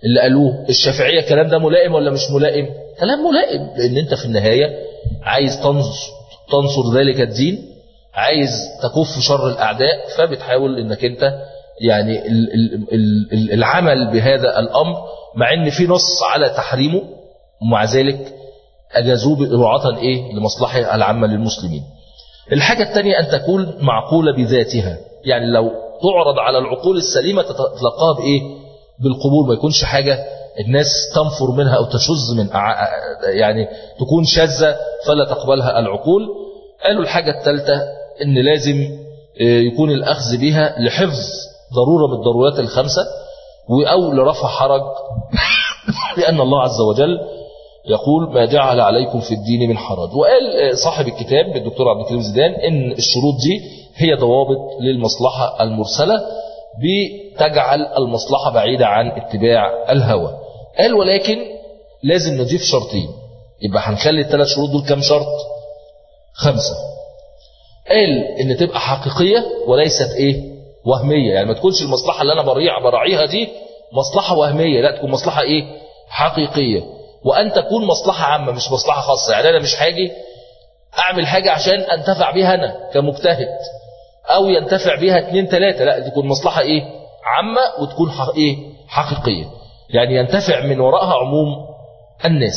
اللي قالوه الشافعية الكلام ده ملائم ولا مش ملائم كلام ملائم لأن أنت في النهاية عايز تنصر, تنصر ذلك الدين عايز تكف شر الأعداء فبتحاول أنك أنت يعني العمل بهذا الأمر مع أن في نص على تحريمه ومع ذلك أجازوه إراعة إيه لمصلحة العامة للمسلمين الحاجة الثانية أن تكون معقولة بذاتها يعني لو تعرض على العقول السليمة تتلقاها بإيه بالقبول ما يكونش حاجة الناس تنفر منها أو تشز من يعني تكون شاذة فلا تقبلها العقول قالوا الحاجة الثالثة أن لازم يكون الأخذ بها لحفظ ضرورة من الضرورات الخمسة أو لرفع حرج لأن الله عز وجل يقول ما جعل عليكم في الدين من حرج وقال صاحب الكتاب الدكتور عبد الكريم زيدان ان الشروط دي هي ضوابط للمصلحة المرسلة بتجعل المصلحة بعيدة عن اتباع الهوى قال ولكن لازم نضيف شرطين يبقى هنخلي الثلاث شروط دول كام شرط خمسة قال ان تبقى حقيقية وليست ايه وهمية يعني ما تكونش المصلحة اللي انا براعيها دي مصلحة وهمية لا تكون مصلحة ايه حقيقية وأن تكون مصلحة عامة مش مصلحة خاصة يعني أنا مش هاجي أعمل حاجة عشان أنتفع بيها أنا كمجتهد أو ينتفع بيها اثنين ثلاثة لا تكون مصلحة إيه عامة وتكون حق إيه حقيقية يعني ينتفع من وراءها عموم الناس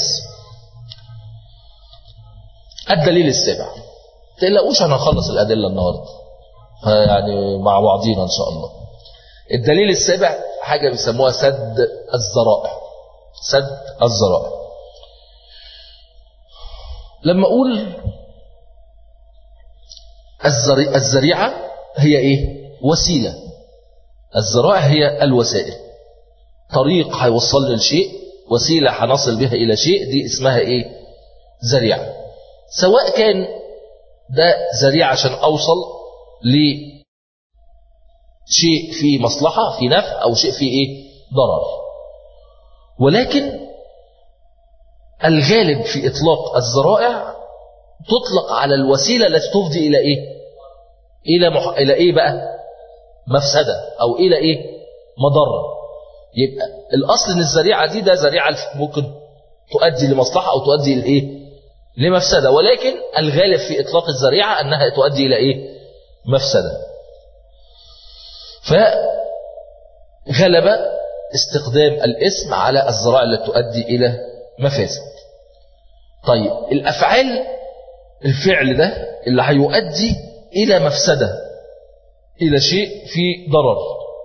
الدليل السابع تقلقوش أنا هخلص الأدلة النهاردة يعني مع بعضينا إن شاء الله الدليل السابع حاجة بيسموها سد الذرائع سد الذرائع لما أقول الزريعة هي إيه وسيلة الزرائع هي الوسائل طريق هيوصلني لشيء وسيلة هنصل بها إلى شيء دي اسمها إيه زريعة سواء كان ده زريعة عشان أوصل لشيء فيه مصلحة في نفع أو شيء فيه إيه ضرر ولكن الغالب في إطلاق الذرائع تطلق على الوسيلة التي تفضي إلى إيه إلى, مح... إلى إيه بقى مفسدة أو إلى إيه مضرة يبقى الأصل إن الذريعة دي ده ذريعة ممكن تؤدي لمصلحة أو تؤدي لإيه لمفسدة ولكن الغالب في إطلاق الذريعة أنها تؤدي إلى إيه مفسدة فغلب استخدام الاسم على الذرائع التي تؤدي إلى مفاسد طيب الأفعال الفعل ده اللي هيؤدي إلى مفسدة إلى شيء في ضرر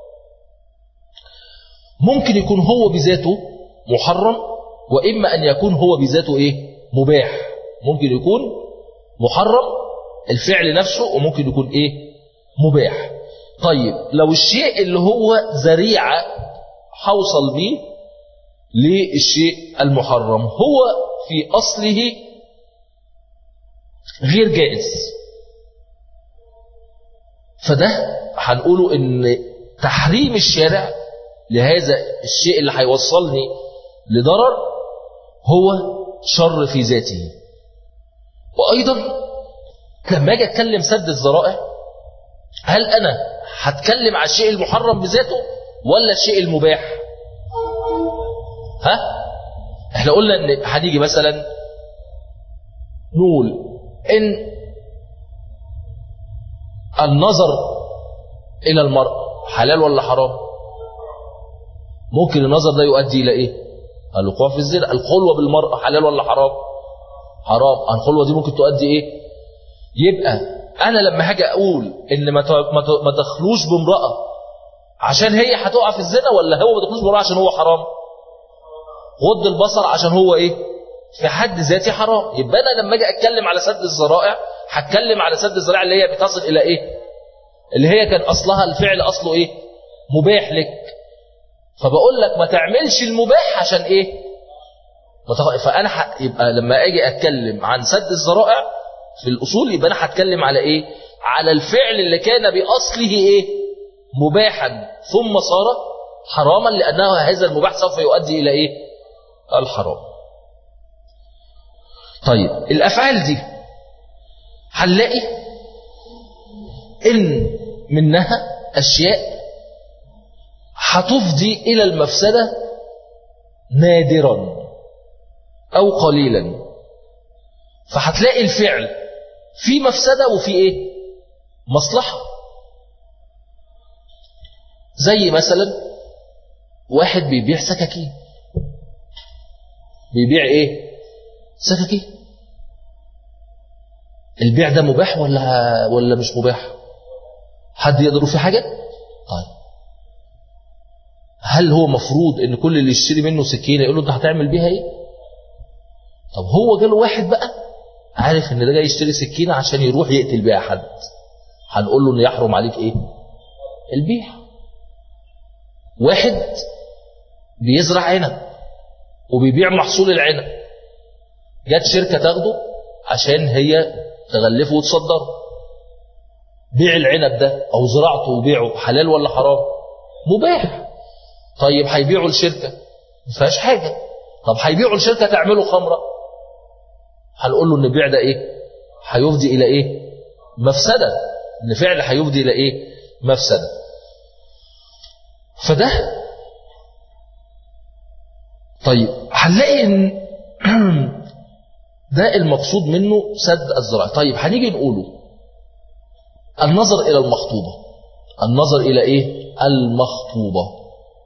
ممكن يكون هو بذاته محرم وإما أن يكون هو بذاته إيه مباح ممكن يكون محرم الفعل نفسه وممكن يكون إيه مباح طيب لو الشيء اللي هو ذريعة حوصل بيه للشيء المحرم هو في أصله غير جائز فده هنقوله ان تحريم الشارع لهذا الشيء اللي هيوصلني لضرر هو شر في ذاته وأيضا لما أجي أتكلم سد الذرائع هل أنا هتكلم على الشيء المحرم بذاته ولا الشيء المباح ها احنا قلنا ان هنيجي مثلا نقول ان النظر الى المرأة حلال ولا حرام ممكن النظر ده يؤدي الى ايه الوقوع في الزنا الخلوة بالمرأة حلال ولا حرام حرام الخلوة دي ممكن تؤدي ايه يبقى انا لما هاجي اقول ان ما ما تخلوش بامرأة عشان هي هتقع في الزنا ولا هو ما دخلوش بامرأة عشان هو حرام غض البصر عشان هو ايه في حد ذاتي حرام يبقى انا لما اجي اتكلم على سد الذرائع هتكلم على سد الذرائع اللي هي بتصل الى ايه اللي هي كان اصلها الفعل اصله ايه مباح لك فبقول لك ما تعملش المباح عشان ايه فانا ح... يبقى لما اجي اتكلم عن سد الذرائع في الاصول يبقى انا هتكلم على ايه على الفعل اللي كان باصله ايه مباحا ثم صار حراما لانه هذا المباح سوف يؤدي الى ايه الحرام طيب الافعال دي هنلاقي ان منها اشياء هتفضي الى المفسده نادرا أو قليلا فهتلاقي الفعل في مفسدة وفي إيه مصلحة زي مثلا واحد بيبيع سكاكين بيبيع ايه سكاكين البيع ده مباح ولا ولا مش مباح حد يقدر في حاجة طيب هل هو مفروض ان كل اللي يشتري منه سكينة يقول له انت هتعمل بيها ايه طب هو جاله واحد بقى عارف ان ده جاي يشتري سكينة عشان يروح يقتل بيها حد هنقول له ان يحرم عليك ايه البيع واحد بيزرع عنب وبيبيع محصول العنب جت شركة تاخده عشان هي تغلفه وتصدره بيع العنب ده او زراعته وبيعه حلال ولا حرام مباح طيب هيبيعوا الشركة ما فيهاش حاجة طب هيبيعوا الشركة تعملوا خمرة هنقول له ان البيع ده ايه هيفضي الى ايه مفسدة ان فعل هيفضي الى ايه مفسدة فده طيب هنلاقي ان ده المقصود منه سد الزراعة طيب هنيجي نقوله النظر إلى المخطوبة النظر إلى إيه المخطوبة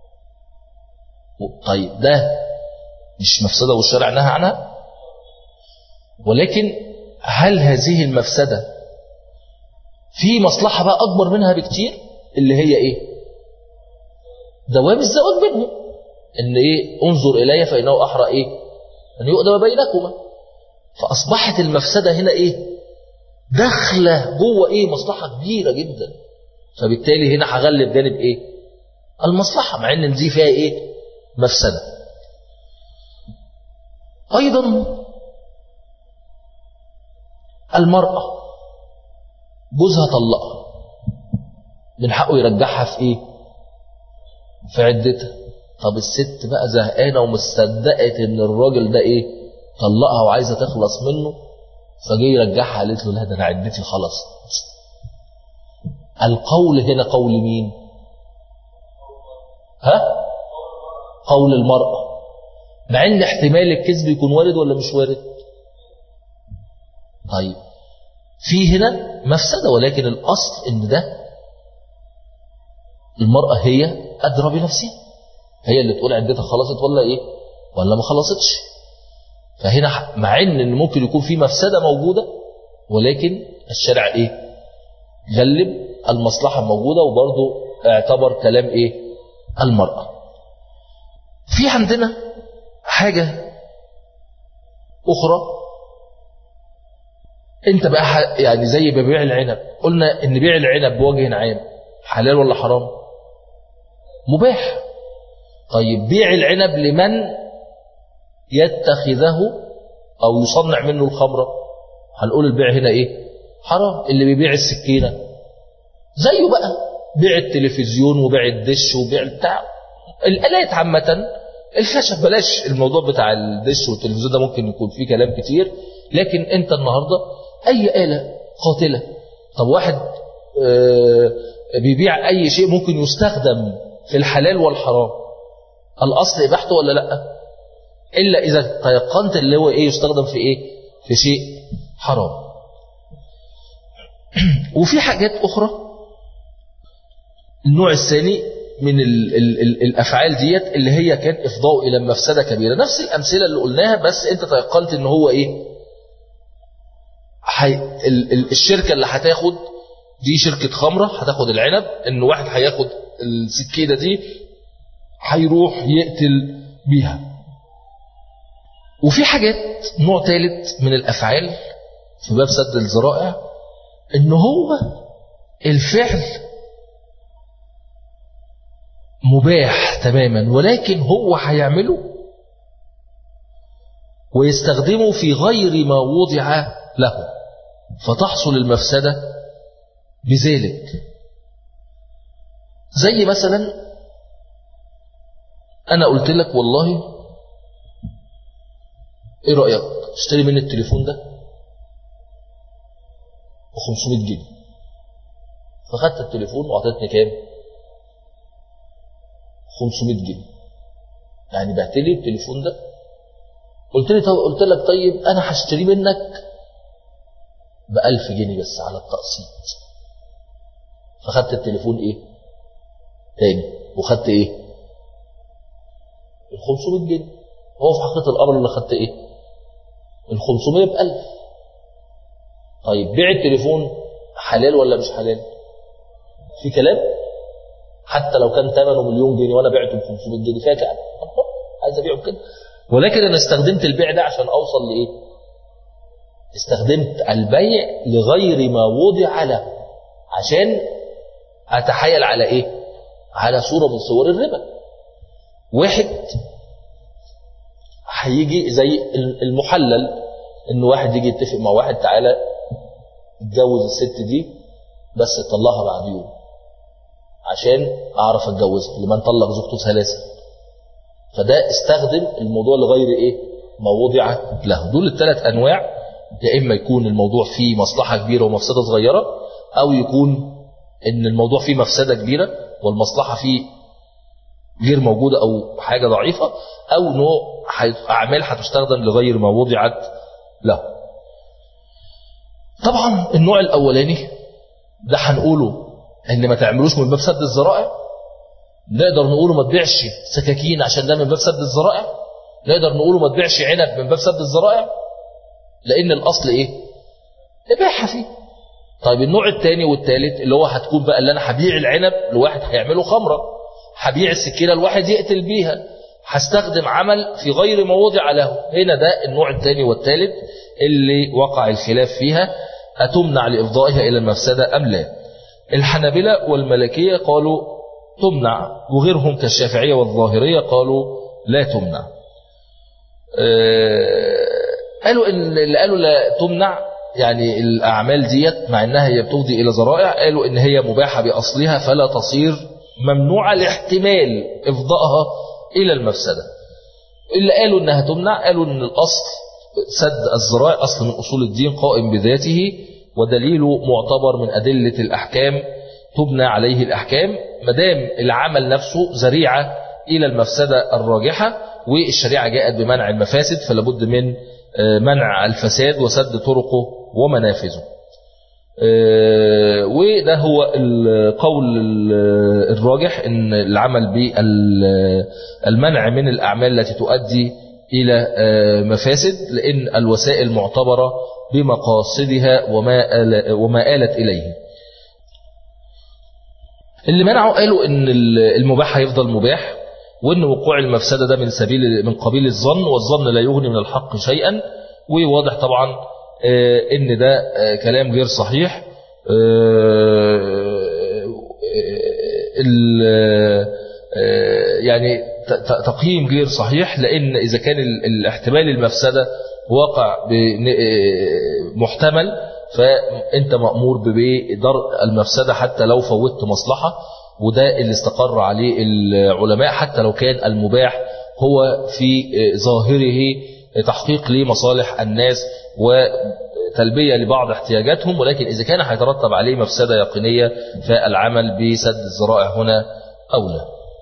طيب ده مش مفسدة والشرع نهى عنها ولكن هل هذه المفسدة في مصلحة بقى أكبر منها بكتير اللي هي إيه دوام الزواج منهم إن إيه انظر إلي فإنه أحرى إيه أن يؤدم بينكما فأصبحت المفسدة هنا إيه داخلة جوه إيه مصلحة كبيرة جدا فبالتالي هنا هغلب جانب إيه المصلحة مع إن دي فيها إيه مفسدة أيضا المرأة جوزها طلقها من حقه يرجعها في إيه في عدتها طب الست بقى زهقانة ومصدقت إن الراجل ده إيه طلقها وعايزة تخلص منه فجي يرجعها قالت له لا ده انا عدتي خلصت القول هنا قول مين ها قول المرأة مع ان احتمال الكذب يكون وارد ولا مش وارد طيب في هنا مفسدة ولكن الأصل ان ده المرأة هي أدرى بنفسها هي اللي تقول عدتها خلصت ولا ايه ولا ما خلصتش فهنا مع ان إن ممكن يكون في مفسده موجوده ولكن الشرع ايه غلب المصلحه الموجوده وبرضه اعتبر كلام ايه المراه في عندنا حاجه اخرى انت بقى ح- يعني زي ببيع العنب قلنا ان بيع العنب بوجه عام حلال ولا حرام مباح طيب بيع العنب لمن يتخذه أو يصنع منه الخمرة هنقول البيع هنا إيه حرام اللي بيبيع السكينة زيه بقى بيع التلفزيون وبيع الدش وبيع بتاع الآلات عامة الخشب بلاش الموضوع بتاع الدش والتلفزيون ده ممكن يكون فيه كلام كتير لكن انت النهاردة أي آلة قاتلة طب واحد آه، بيبيع أي شيء ممكن يستخدم في الحلال والحرام الأصل إباحته ولا لأ إلا إذا تيقنت اللي هو إيه يستخدم في إيه في شيء حرام وفي حاجات أخرى النوع الثاني من ال ال ال الأفعال ديت اللي هي كان إفضاء إلى مفسدة كبيرة نفس الأمثلة اللي قلناها بس أنت تيقنت إن هو إيه حي ال ال الشركة اللي هتاخد دي شركة خمرة هتاخد العنب إن واحد هياخد السكينة دي هيروح يقتل بيها وفي حاجات نوع ثالث من الأفعال في باب سد الذرائع إن هو الفعل مباح تماما ولكن هو هيعمله ويستخدمه في غير ما وضع له فتحصل المفسدة بذلك زي مثلا أنا قلت لك والله ايه رأيك اشتري مني التليفون ده ب 500 جنيه فخدت التليفون وعطيتني كام 500 جنيه يعني بعت لي التليفون ده قلت لي طب قلت لك طيب انا هشتريه منك ب 1000 جنيه بس على التقسيط فخدت التليفون ايه تاني وخدت ايه ال 500 جنيه هو في حقيقه الامر اللي خدت ايه ال 500 ب 1000 طيب بيع التليفون حلال ولا مش حلال في كلام حتى لو كان ثمنه مليون جنيه وانا بعته ب 500 جنيه فيها كلام عايز ابيعه بكده ولكن انا استخدمت البيع ده عشان اوصل لايه استخدمت البيع لغير ما وضع له عشان اتحايل على ايه على صورة من صور الربا واحد هيجي زي المحلل ان واحد يجي يتفق مع واحد تعالى اتجوز الست دي بس طلقها بعد يوم عشان اعرف اتجوزها لمن طلق زوجته ثلاثه فده استخدم الموضوع لغير ايه ما وضع له دول الثلاث انواع يا اما يكون الموضوع فيه مصلحه كبيره ومفسده صغيره او يكون ان الموضوع فيه مفسده كبيره والمصلحه فيه غير موجوده او حاجه ضعيفه او نوع اعمال هتستخدم لغير ما وضعت له طبعا النوع الاولاني ده هنقوله ان ما تعملوش من باب سد الذرائع نقدر نقوله ما تبيعش سكاكين عشان ده من باب سد الذرائع نقدر نقوله ما تبيعش عنب من باب سد الذرائع لان الاصل ايه اباحه فيه طيب النوع الثاني والثالث اللي هو هتكون بقى اللي انا هبيع العنب لواحد هيعمله خمره هبيع السكينه لواحد يقتل بيها هستخدم عمل في غير ما وضع له هنا ده النوع الثاني والثالث اللي وقع الخلاف فيها أتمنع لإفضائها إلى المفسدة أم لا الحنابلة والملكية قالوا تمنع وغيرهم كالشافعية والظاهرية قالوا لا تمنع أه قالوا إن اللي قالوا لا تمنع يعني الأعمال ديت مع إنها هي بتفضي إلى ذرائع قالوا إن هي مباحة بأصلها فلا تصير ممنوعة لاحتمال إفضائها إلى المفسدة اللي قالوا إنها تمنع قالوا إن الأصل سد الذرائع أصل من أصول الدين قائم بذاته ودليله معتبر من أدلة الأحكام تبنى عليه الأحكام مدام العمل نفسه ذريعة إلى المفسدة الراجحة والشريعة جاءت بمنع المفاسد فلابد من منع الفساد وسد طرقه ومنافذه وده هو القول الراجح ان العمل بالمنع من الأعمال التي تؤدي إلى مفاسد لأن الوسائل معتبرة بمقاصدها وما وما آلت إليه اللي منعوا قالوا ان المباح هيفضل مباح وان وقوع المفسدة ده من سبيل من قبيل الظن والظن لا يغني من الحق شيئا وواضح طبعا ان ده كلام غير صحيح يعني تقييم غير صحيح لأن إذا كان الاحتمال المفسدة واقع محتمل فأنت مأمور بدرء المفسدة حتى لو فوتت مصلحة وده اللي استقر عليه العلماء حتى لو كان المباح هو في ظاهره تحقيق لمصالح الناس وتلبية لبعض احتياجاتهم ولكن إذا كان هيترتب عليه مفسدة يقينية فالعمل بسد الذرائع هنا أولى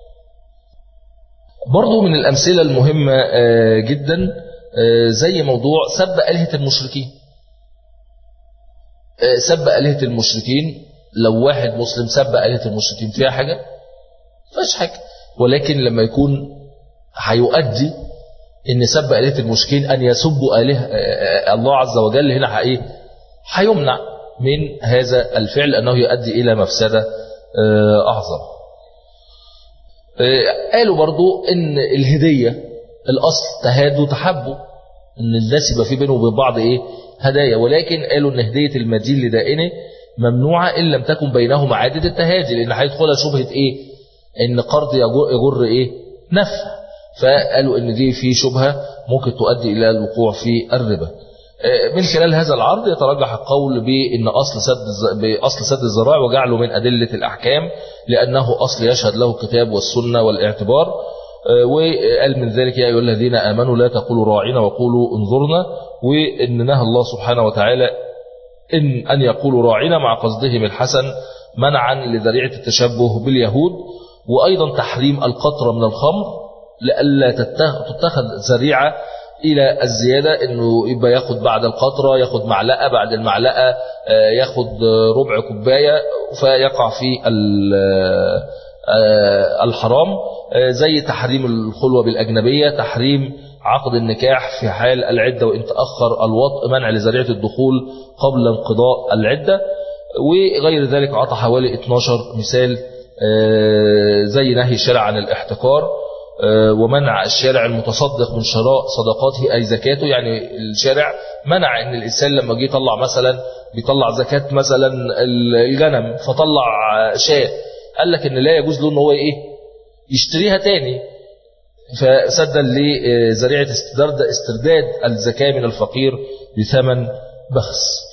برضو من الأمثلة المهمة جدا زي موضوع سب آلهة المشركين سب آلهة المشركين لو واحد مسلم سب آلهة المشركين فيها حاجة فيش حاجة ولكن لما يكون هيؤدي ان سب آلهة المشركين أن يسبوا آلهة الله عز وجل هنا ايه هيمنع من هذا الفعل أنه يؤدي إلى مفسدة أعظم قالوا برضو ان الهدية الأصل تهادوا تحبوا ان الناس يبقى في بينهم وبين بعض ايه هدايا ولكن قالوا ان هدية المدين لدائنه ممنوعة إن لم تكن بينهما عادة التهادي لأن هيدخلها شبهة ايه ان قرض يجر ايه نفع فقالوا ان دي في شبهة ممكن تؤدي إلى الوقوع في الربا من خلال هذا العرض يترجح القول بأن أصل سد بأصل سد الذرائع وجعله من أدلة الأحكام لأنه أصل يشهد له الكتاب والسنة والاعتبار وقال من ذلك يا أيها الذين آمنوا لا تقولوا راعنا وقولوا انظرنا وإن نهى الله سبحانه وتعالى إن أن يقولوا راعنا مع قصدهم الحسن منعا لذريعة التشبه باليهود وأيضا تحريم القطرة من الخمر لألا تتخذ ذريعة إلى الزيادة أنه يبقى ياخد بعد القطرة ياخد معلقة بعد المعلقة ياخد ربع كوباية فيقع في الحرام زي تحريم الخلوة بالأجنبية تحريم عقد النكاح في حال العدة وإن تأخر الوطء منع لذريعة الدخول قبل انقضاء العدة وغير ذلك عطى حوالي 12 مثال زي نهي الشارع عن الاحتكار ومنع الشارع المتصدق من شراء صدقاته أي زكاته يعني الشارع منع ان الإنسان لما جه يطلع مثلا بيطلع زكاة مثلا الغنم فطلع شاة قال لك ان لا يجوز له ان هو ايه يشتريها تاني فسدا لذريعة استرداد استرداد الزكاة من الفقير بثمن بخس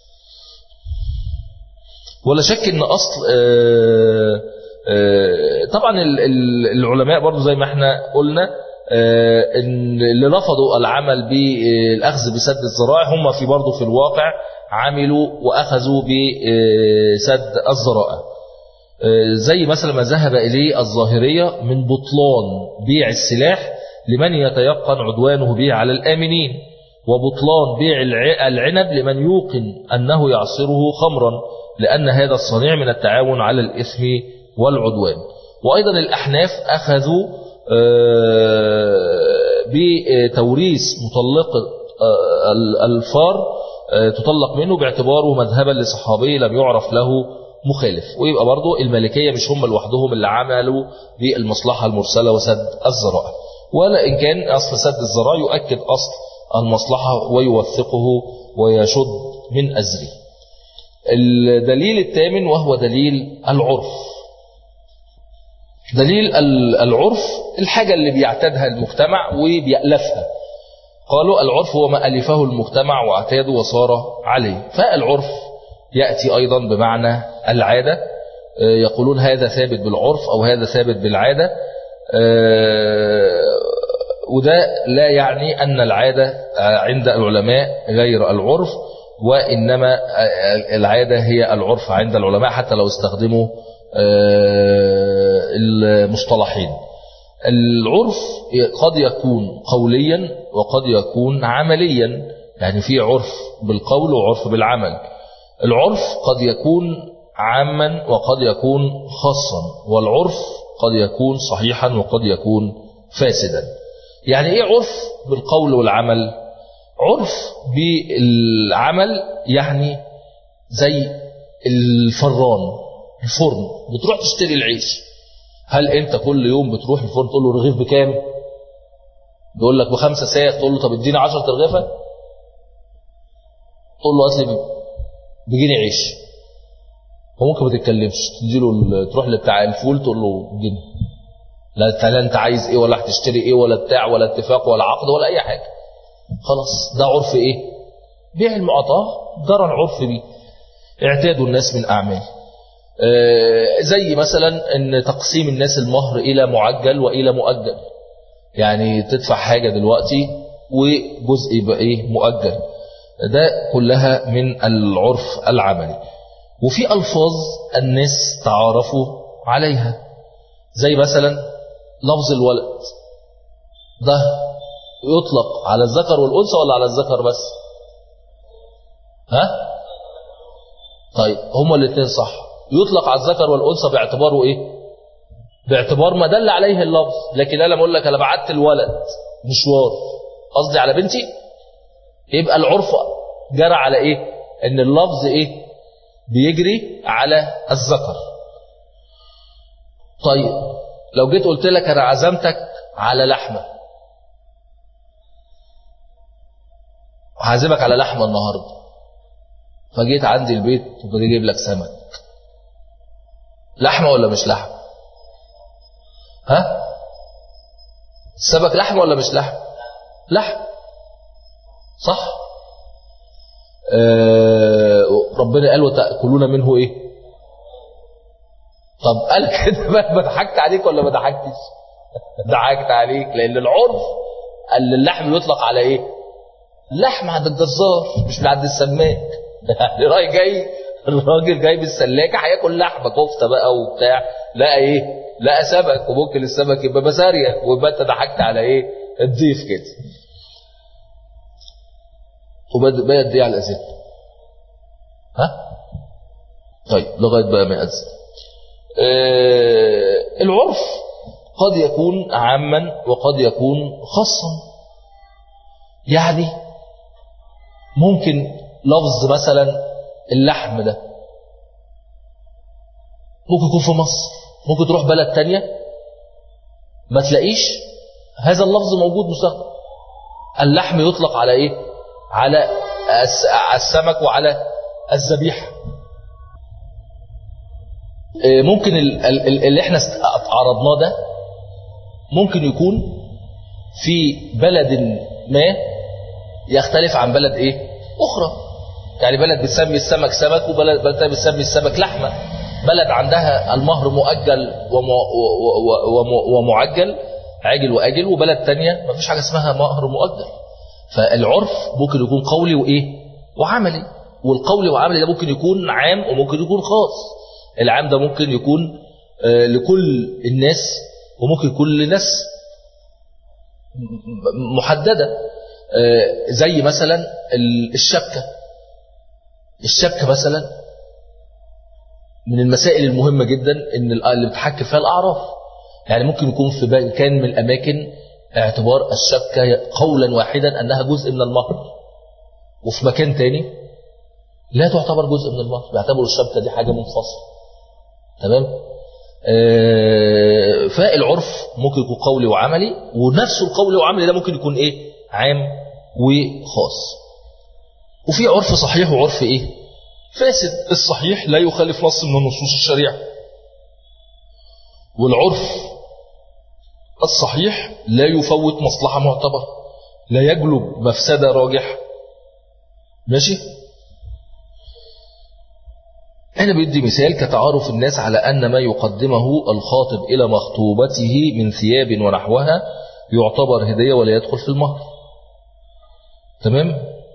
ولا شك ان اصل طبعا العلماء برضو زي ما احنا قلنا ان اللي رفضوا العمل بالاخذ بسد الذرائع هم في برضو في الواقع عملوا واخذوا بسد الذرائع زي مثلا ما ذهب اليه الظاهريه من بطلان بيع السلاح لمن يتيقن عدوانه به على الامنين وبطلان بيع العنب لمن يوقن انه يعصره خمرا لأن هذا الصنيع من التعاون على الإثم والعدوان وأيضا الأحناف أخذوا بتوريث مطلقة الفار تطلق منه باعتباره مذهبا لصحابي لم يعرف له مخالف ويبقى برضو المالكية مش هم لوحدهم اللي عملوا بالمصلحة المرسلة وسد الذرائع ولا إن كان أصل سد الذرائع يؤكد أصل المصلحة ويوثقه ويشد من أزره الدليل الثامن وهو دليل العرف دليل العرف الحاجة اللي بيعتادها المجتمع وبيألفها قالوا العرف هو ما ألفه المجتمع واعتاده وصار عليه فالعرف يأتي أيضا بمعنى العادة يقولون هذا ثابت بالعرف أو هذا ثابت بالعادة وده لا يعني أن العادة عند العلماء غير العرف وإنما العادة هي العرف عند العلماء حتى لو استخدموا المصطلحين العرف قد يكون قوليا وقد يكون عمليا يعني في عرف بالقول وعرف بالعمل العرف قد يكون عاما وقد يكون خاصا والعرف قد يكون صحيحا وقد يكون فاسدا يعني ايه عرف بالقول والعمل عرف بالعمل يعني زي الفران الفرن بتروح تشتري العيش هل انت كل يوم بتروح الفرن تقول له رغيف بكام بيقول لك بخمسة ساعة تقول له طب اديني 10 رغيفة تقول له اصلي بجنيه عيش وممكن ما تتكلمش تديله تروح لبتاع الفول تقول له جنيه لا لا انت عايز ايه ولا هتشتري ايه ولا بتاع ولا اتفاق ولا عقد ولا اي حاجه خلاص ده عرف ايه بيع المعطاه جرى العرف بيه اعتادوا الناس من اعمال آه زي مثلا ان تقسيم الناس المهر الى معجل والى مؤجل يعني تدفع حاجه دلوقتي وجزء يبقى ايه مؤجل ده كلها من العرف العملي وفي الفاظ الناس تعارفوا عليها زي مثلا لفظ الولد ده يطلق على الذكر والأنثى ولا على الذكر بس ها طيب هما الاثنين صح يطلق على الذكر والأنثى باعتباره ايه باعتبار ما دل عليه اللفظ لكن انا بقول لك انا بعت الولد مشوار قصدي على بنتي يبقى العرف جرى على ايه ان اللفظ ايه بيجري على الذكر طيب لو جيت قلت لك انا عزمتك على لحمه هعزمك على لحمه النهارده فجيت عندي البيت وبجي اجيب لك سمك لحمه ولا مش لحمه ها السمك لحمه ولا مش لحمه لحم صح آه ربنا قال وتأكلون منه ايه طب قال كده بقى ضحكت عليك ولا ما ضحكتش ضحكت عليك لان العرف قال اللحم يطلق على ايه لحم عند الجزار مش من عند السماك يعني راي جاي الراجل جايب السلاكة هياكل لحمة كفتة بقى وبتاع لقى ايه لقى سمك وممكن السمك يبقى بسارية ويبقى انت ضحكت على ايه الضيف كده وبقى قد ايه على الاذان ها طيب لغايه بقى ما يأذن آه العرف قد يكون عاما وقد يكون خاصا يعني ممكن لفظ مثلا اللحم ده ممكن يكون في مصر ممكن تروح بلد تانية ما تلاقيش هذا اللفظ موجود مستخدم اللحم يطلق على ايه على السمك وعلى الذبيحه ممكن اللي احنا عرضناه ده ممكن يكون في بلد ما يختلف عن بلد ايه اخرى يعني بلد بتسمي السمك سمك وبلد بلد بتسمي السمك لحمة بلد عندها المهر مؤجل ومعجل عاجل وآجل وبلد تانية ما فيش حاجة اسمها مهر مؤجل فالعرف ممكن يكون قولي وإيه وعملي والقولي وعملي ده ممكن يكون عام وممكن يكون خاص العام ده ممكن يكون لكل الناس وممكن يكون لناس محددة زي مثلا الشبكة الشبكة مثلا من المسائل المهمة جدا ان اللي بتحكم فيها الأعراف يعني ممكن يكون في مكان من الأماكن اعتبار الشبكة قولا واحدا أنها جزء من المهر وفي مكان تاني لا تعتبر جزء من المهر بيعتبروا الشبكة دي حاجة منفصلة تمام آه فالعرف ممكن يكون قولي وعملي ونفس القول وعملي ده ممكن يكون ايه عام وخاص وفي عرف صحيح وعرف ايه فاسد الصحيح لا يخالف نص من نصوص الشريعة والعرف الصحيح لا يفوت مصلحة معتبرة لا يجلب مفسدة راجحة ماشي هنا بيدي مثال كتعارف الناس على أن ما يقدمه الخاطب إلى مخطوبته من ثياب ونحوها يعتبر هدية ولا يدخل في المهر تمام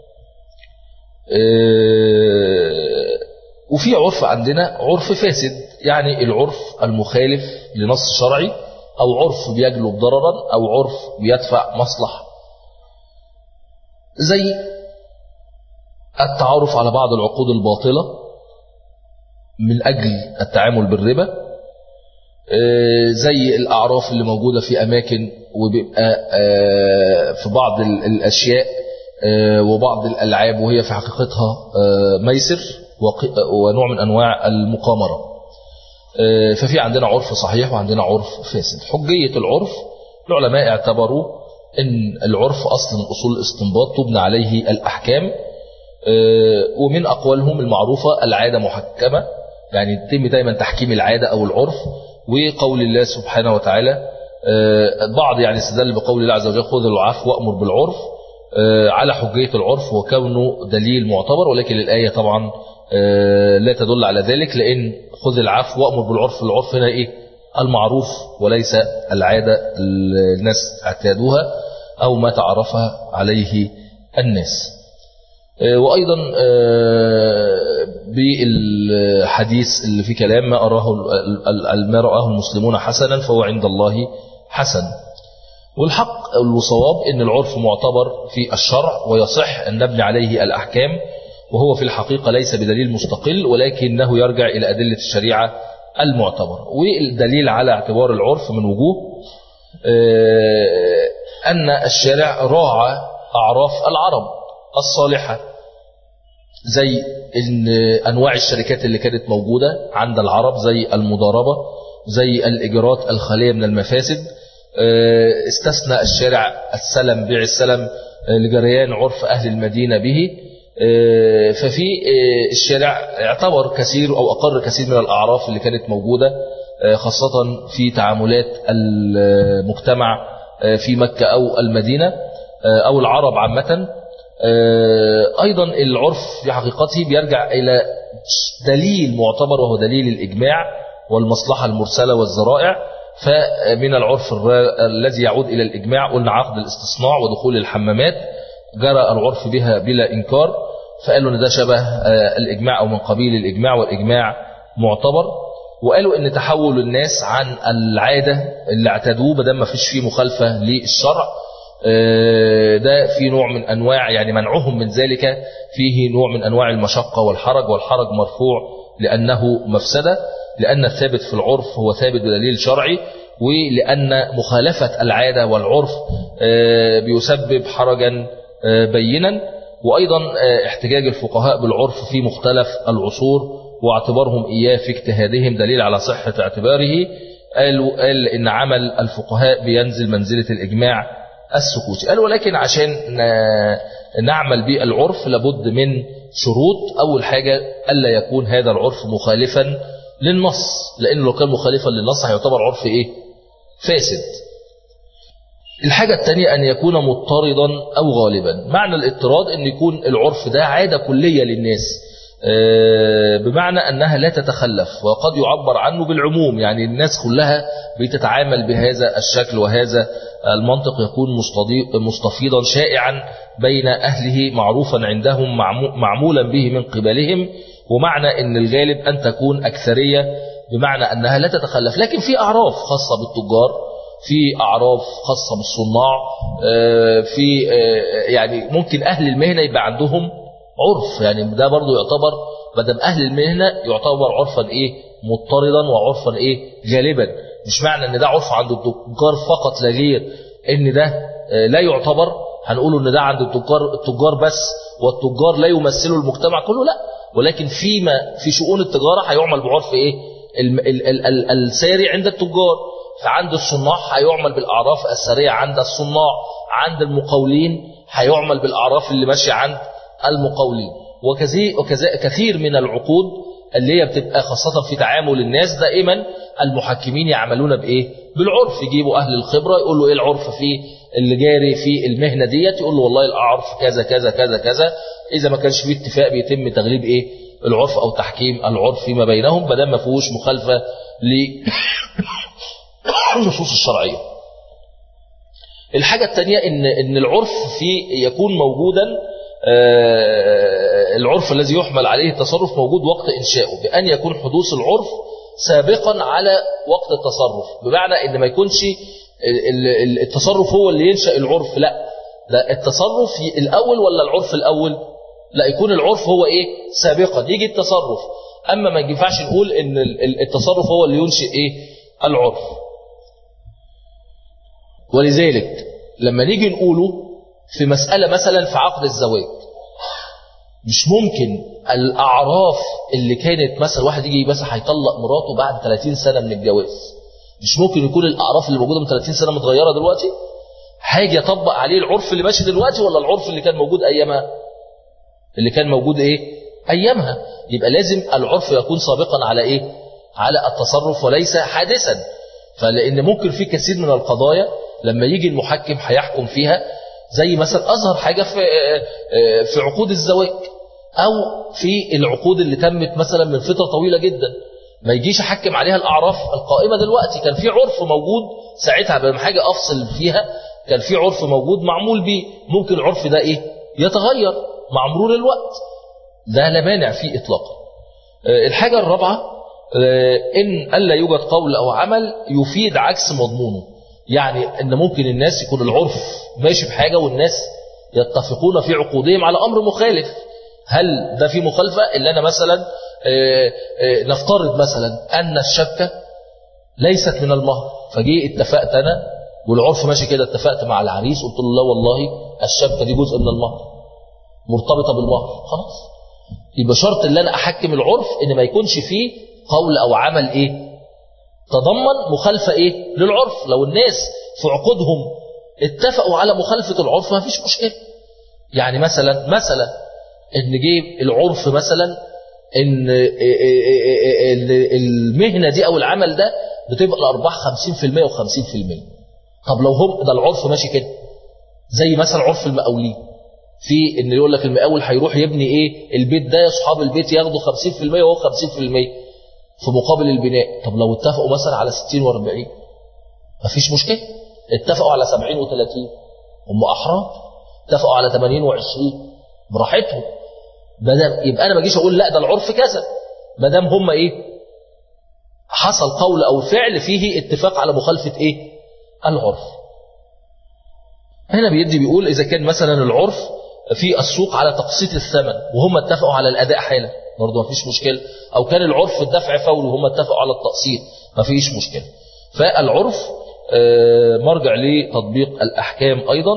اه وفي عرف عندنا عرف فاسد يعني العرف المخالف لنص شرعي أو عرف بيجلب ضررا أو عرف بيدفع مصلحة زي التعارف على بعض العقود الباطلة من أجل التعامل بالربا زي الأعراف اللي موجودة في أماكن وبيبقى في بعض الأشياء وبعض الألعاب وهي في حقيقتها ميسر ونوع من أنواع المقامرة ففي عندنا عرف صحيح وعندنا عرف فاسد حجية العرف العلماء اعتبروا أن العرف أصل من أصول الاستنباط تبنى عليه الأحكام ومن أقوالهم المعروفة العادة محكمة يعني يتم دايما تحكيم العادة أو العرف وقول الله سبحانه وتعالى بعض يعني استدل بقول الله عز وجل خذ العفو وأمر بالعرف على حجية العرف وكونه دليل معتبر ولكن الآية طبعا لا تدل على ذلك لأن خذ العفو وأمر بالعرف العرف هنا إيه المعروف وليس العادة الناس اعتادوها أو ما تعرفها عليه الناس وأيضا بالحديث اللي في كلام ما أراه ما رآه المسلمون حسنا فهو عند الله حسن والحق والصواب أن العرف معتبر في الشرع ويصح أن نبني عليه الأحكام وهو في الحقيقة ليس بدليل مستقل ولكنه يرجع إلى أدلة الشريعة المعتبر والدليل على اعتبار العرف من وجوه أن الشارع راعى أعراف العرب الصالحة زي إن أنواع الشركات اللي كانت موجودة عند العرب زي المضاربة زي الإجراءات الخالية من المفاسد استثنى الشارع السلم بيع السلم لجريان عرف أهل المدينة به ففي الشارع اعتبر كثير أو أقر كثير من الأعراف اللي كانت موجودة خاصة في تعاملات المجتمع في مكة أو المدينة أو العرب عامة أيضا العرف في حقيقته بيرجع إلى دليل معتبر وهو دليل الإجماع والمصلحة المرسلة والذرائع فمن العرف الذي يعود إلى الإجماع قلنا عقد الاستصناع ودخول الحمامات جرى العرف بها بلا إنكار فقالوا ان ده شبه الإجماع أو من قبيل الإجماع والإجماع معتبر وقالوا ان تحول الناس عن العادة اللي اعتادوه بدل ما فيش فيه مخالفة للشرع ده في نوع من أنواع يعني منعهم من ذلك فيه نوع من أنواع المشقة والحرج والحرج مرفوع لأنه مفسدة لأن الثابت في العرف هو ثابت بدليل شرعي ولأن مخالفة العادة والعرف بيسبب حرجا بينا وأيضا احتجاج الفقهاء بالعرف في مختلف العصور واعتبارهم إياه في اجتهادهم دليل على صحة اعتباره قالوا قال إن عمل الفقهاء بينزل منزلة الإجماع السكوتي قال ولكن عشان نعمل بالعرف لابد من شروط أول حاجة ألا يكون هذا العرف مخالفا للنص لأنه لو كان مخالفا للنص هيعتبر عرف إيه فاسد الحاجة الثانية أن يكون مضطردا أو غالبا معنى الاضطراد أن يكون العرف ده عادة كلية للناس بمعنى أنها لا تتخلف وقد يعبر عنه بالعموم يعني الناس كلها بتتعامل بهذا الشكل وهذا المنطق يكون مستفيضا شائعا بين أهله معروفا عندهم معمولا به من قبلهم ومعنى أن الغالب أن تكون أكثرية بمعنى أنها لا تتخلف لكن في أعراف خاصة بالتجار في أعراف خاصة بالصناع في يعني ممكن أهل المهنة يبقى عندهم عرف يعني ده برضو يعتبر بدل أهل المهنة يعتبر عرفا إيه مضطردا وعرفا إيه غالبا مش معنى أن ده عرف عند التجار فقط لا غير أن ده لا يعتبر هنقول أن ده عند التجار التجار بس والتجار لا يمثلوا المجتمع كله لا ولكن فيما في شؤون التجارة هيعمل بعرف إيه ال ال ال ال الساري عند التجار فعند الصناع هيعمل بالأعراف السارية عند الصناع عند المقاولين هيعمل بالأعراف اللي ماشية عند المقاولين وكثير من العقود اللي هي بتبقى خاصة في تعامل الناس دائما المحكمين يعملون بإيه بالعرف يجيبوا أهل الخبرة يقول له إيه العرف في اللي جاري في المهنة ديت يقول له والله الأعرف كذا كذا كذا كذا إذا ما كانش فيه اتفاق بيتم تغليب إيه العرف أو تحكيم العرف فيما بينهم بدل ما فيهوش مخالفة للنصوص الشرعية الحاجة الثانية إن, إن العرف في يكون موجودا العرف الذي يحمل عليه التصرف موجود وقت إنشائه بأن يكون حدوث العرف سابقا على وقت التصرف بمعنى ان ما يكونش التصرف هو اللي ينشأ العرف لا ده التصرف الأول ولا العرف الأول لا يكون العرف هو إيه سابقا يجي التصرف أما ما ينفعش نقول ان التصرف هو اللي ينشئ إيه العرف ولذلك لما نيجي نقوله في مسألة مثلا في عقد الزواج مش ممكن الأعراف اللي كانت مثلا واحد يجي مثلا هيطلق مراته بعد 30 سنة من الجواز مش ممكن يكون الأعراف اللي موجودة من 30 سنة متغيرة دلوقتي هاجي يطبق عليه العرف اللي ماشي دلوقتي ولا العرف اللي كان موجود أيامها اللي كان موجود إيه أيامها يبقى لازم العرف يكون سابقا على إيه على التصرف وليس حادثا فلأن ممكن في كثير من القضايا لما يجي المحكم هيحكم فيها زي مثلا أظهر حاجة في في عقود الزواج أو في العقود اللي تمت مثلا من فترة طويلة جدا ما يجيش أحكم عليها الأعراف القائمة دلوقتي كان في عرف موجود ساعتها لما حاجة أفصل فيها كان في عرف موجود معمول به ممكن العرف ده إيه يتغير مع مرور الوقت ده لا مانع فيه إطلاقا الحاجة الرابعة إن ألا يوجد قول أو عمل يفيد عكس مضمونه يعني ان ممكن الناس يكون العرف ماشي بحاجة والناس يتفقون في عقودهم على أمر مخالف هل ده في مخالفة إلا أنا مثلا نفترض مثلا أن الشبكة ليست من المهر فجي اتفقت أنا والعرف ماشي كده اتفقت مع العريس قلت له لا والله الشبكة دي جزء من المهر مرتبطة بالمهر خلاص يبقى شرط ان انا احكم العرف ان ما يكونش فيه قول او عمل ايه تضمن مخالفة ايه للعرف لو الناس في عقودهم اتفقوا على مخالفة العرف ما فيش مشكلة يعني مثلا مثلا ان جيب العرف مثلا ان المهنة دي او العمل ده بتبقى الارباح 50% و50% طب لو هم ده العرف ماشي كده زي مثلا عرف المقاولين في ان يقول لك المقاول هيروح يبني ايه البيت ده اصحاب البيت ياخدوا 50% وهو 50% في مقابل البناء طب لو اتفقوا مثلا على 60 و40 مفيش مشكله اتفقوا على 70 و30 هم احرار اتفقوا على 80 و20 براحتهم بدل يبقى انا ما اجيش اقول لا ده العرف كذا ما دام هم ايه حصل قول او فعل فيه اتفاق على مخالفه ايه العرف هنا بيدي بيقول اذا كان مثلا العرف في السوق على تقسيط الثمن وهم اتفقوا على الاداء حالا برضه ما فيش مشكله او كان العرف في الدفع فوري وهم اتفقوا على التقسيط ما فيش مشكله فالعرف آه، مرجع لتطبيق الاحكام ايضا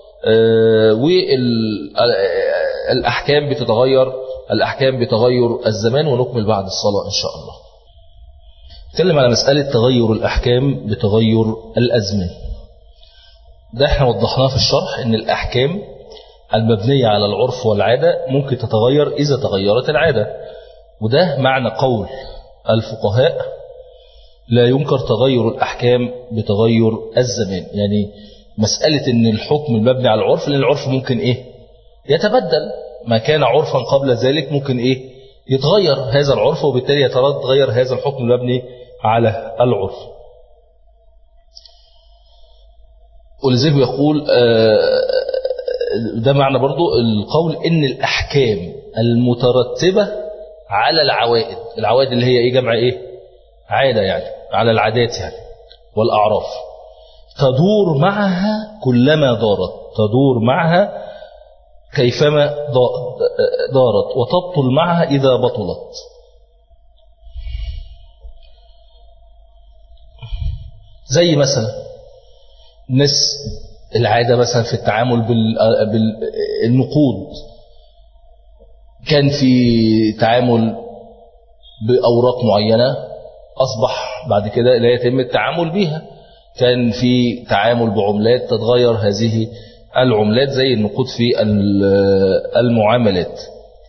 والأحكام بتتغير الأحكام بتغير الزمان ونكمل بعد الصلاة إن شاء الله نتكلم على مسألة تغير الأحكام بتغير الأزمان ده احنا وضحناه في الشرح ان الأحكام المبنية على العرف والعادة ممكن تتغير إذا تغيرت العادة وده معنى قول الفقهاء لا ينكر تغير الأحكام بتغير الزمان يعني مسألة ان الحكم المبني على العرف لان العرف ممكن ايه يتبدل ما كان عرفا قبل ذلك ممكن ايه يتغير هذا العرف وبالتالي يتغير هذا الحكم المبني على العرف ولذلك يقول ده معنى برضو القول ان الأحكام المترتبة على العوائد العوائد اللي هي ايه جمع ايه عادة يعني على العادات يعني والأعراف تدور معها كلما دارت تدور معها كيفما دارت وتبطل معها إذا بطلت زي مثلا ناس العادة مثلا في التعامل بالنقود كان في تعامل بأوراق معينة أصبح بعد كده لا يتم التعامل بها كان في تعامل بعملات تتغير هذه العملات زي النقود في المعاملات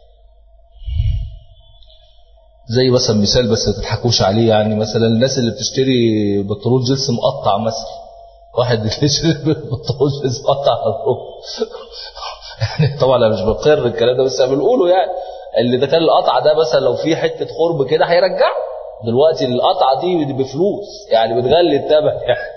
زي مثلا مثال بس ما تضحكوش عليه يعني مثلا الناس اللي بتشتري بترول جلس مقطع مثلا واحد بيشتري بترول جلس مقطع يعني طبعا انا مش بقر الكلام ده بس بنقوله يعني اللي ده كان القطع ده مثلا لو في حته خرب كده هيرجعه دلوقتي القطعة دي بفلوس يعني بتغلي الثمن يعني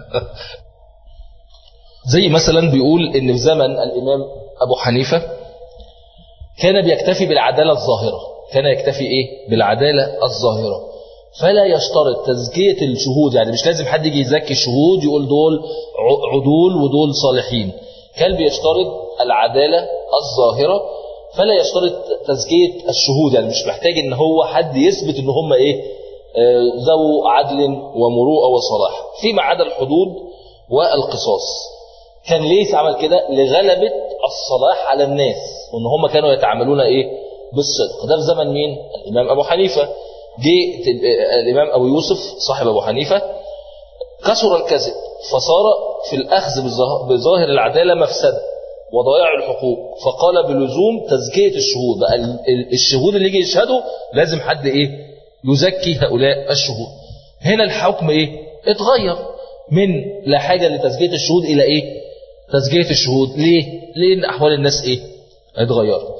زي مثلا بيقول ان في زمن الامام ابو حنيفة كان بيكتفي بالعدالة الظاهرة كان يكتفي ايه بالعدالة الظاهرة فلا يشترط تزكية الشهود يعني مش لازم حد يجي يزكي الشهود يقول دول عدول ودول صالحين كان بيشترط العدالة الظاهرة فلا يشترط تزكية الشهود يعني مش محتاج ان هو حد يثبت ان هم ايه ذو عدل ومروءة وصلاح فيما عدا الحدود والقصاص كان ليه عمل كده لغلبة الصلاح على الناس وان هم كانوا يتعاملون ايه بالصدق ده في زمن مين الامام ابو حنيفة جه الامام ابو يوسف صاحب ابو حنيفة كسر الكذب فصار في الاخذ بظاهر العدالة مفسده وضياع الحقوق فقال بلزوم تزكية الشهود بقى الشهود اللي يجي يشهدوا لازم حد ايه يزكي هؤلاء الشهود هنا الحكم ايه اتغير من لا حاجة لتزكية الشهود الى ايه تزكية الشهود ليه لان احوال الناس ايه اتغيرت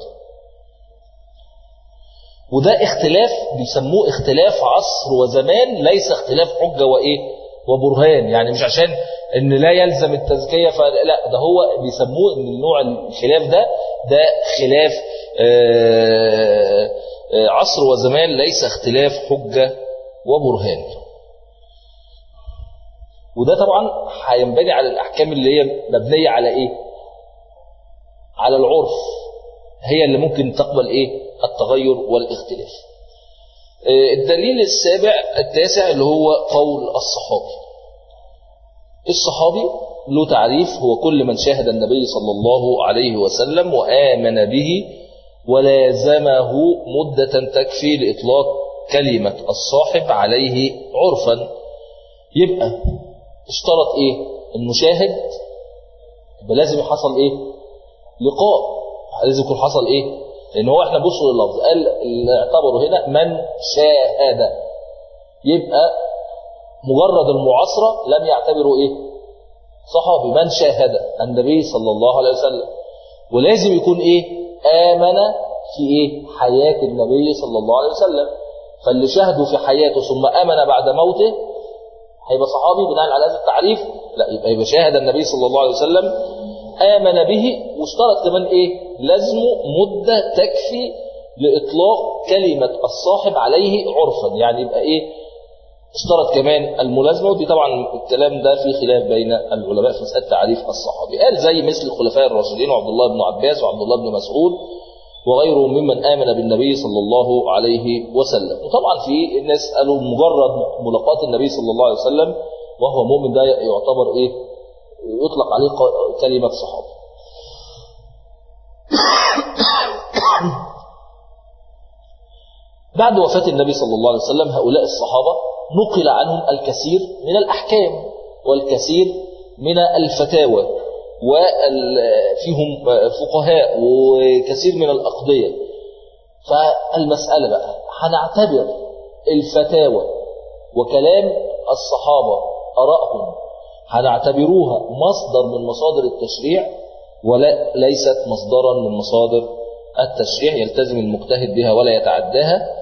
وده اختلاف بيسموه اختلاف عصر وزمان ليس اختلاف حجة وايه وبرهان يعني مش عشان ان لا يلزم التزكية فلا ده هو بيسموه ان النوع الخلاف ده ده خلاف عصر وزمان ليس اختلاف حجة وبرهان وده طبعا هينبني على الأحكام اللي هي مبنية على إيه على العرف هي اللي ممكن تقبل إيه التغير والاختلاف الدليل السابع التاسع اللي هو قول الصحابي الصحابي له تعريف هو كل من شاهد النبي صلى الله عليه وسلم وآمن به ولازمه مدة تكفي لإطلاق كلمة الصاحب عليه عرفا يبقى اشترط ايه المشاهد يبقى لازم يحصل ايه لقاء لازم يكون حصل ايه لان هو احنا بصوا لللفظ قال اللي اعتبروا هنا من شاهد يبقى مجرد المعاصرة لم يعتبروا ايه صحابي من شاهد النبي صلى الله عليه وسلم ولازم يكون ايه آمن في ايه حياة النبي صلى الله عليه وسلم فاللي شاهدوا في حياته ثم آمن بعد موته هيبقى صحابي بناء على هذا التعريف لا يبقى يبقى شاهد النبي صلى الله عليه وسلم آمن به واشترط كمان ايه لازمه مدة تكفي لإطلاق كلمة الصاحب عليه عرفا يعني يبقى إيه اشترط كمان الملازمة ودي طبعا الكلام ده في خلاف بين العلماء في مسألة تعريف الصحابي قال زي مثل الخلفاء الراشدين وعبد الله بن عباس وعبد الله بن مسعود وغيره ممن آمن بالنبي صلى الله عليه وسلم وطبعا في الناس قالوا مجرد ملاقاة النبي صلى الله عليه وسلم وهو مؤمن ده يعتبر ايه يطلق عليه كلمة صحابة بعد وفاة النبي صلى الله عليه وسلم هؤلاء الصحابة نقل عنهم الكثير من الأحكام والكثير من الفتاوى وفيهم فقهاء وكثير من الأقضية فالمسألة بقى هنعتبر الفتاوى وكلام الصحابة أرائهم هنعتبروها مصدر من مصادر التشريع ولا ليست مصدرا من مصادر التشريع يلتزم المجتهد بها ولا يتعداها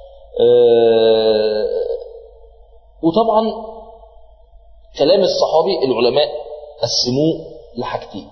وطبعا كلام الصحابي العلماء قسموه لحاجتين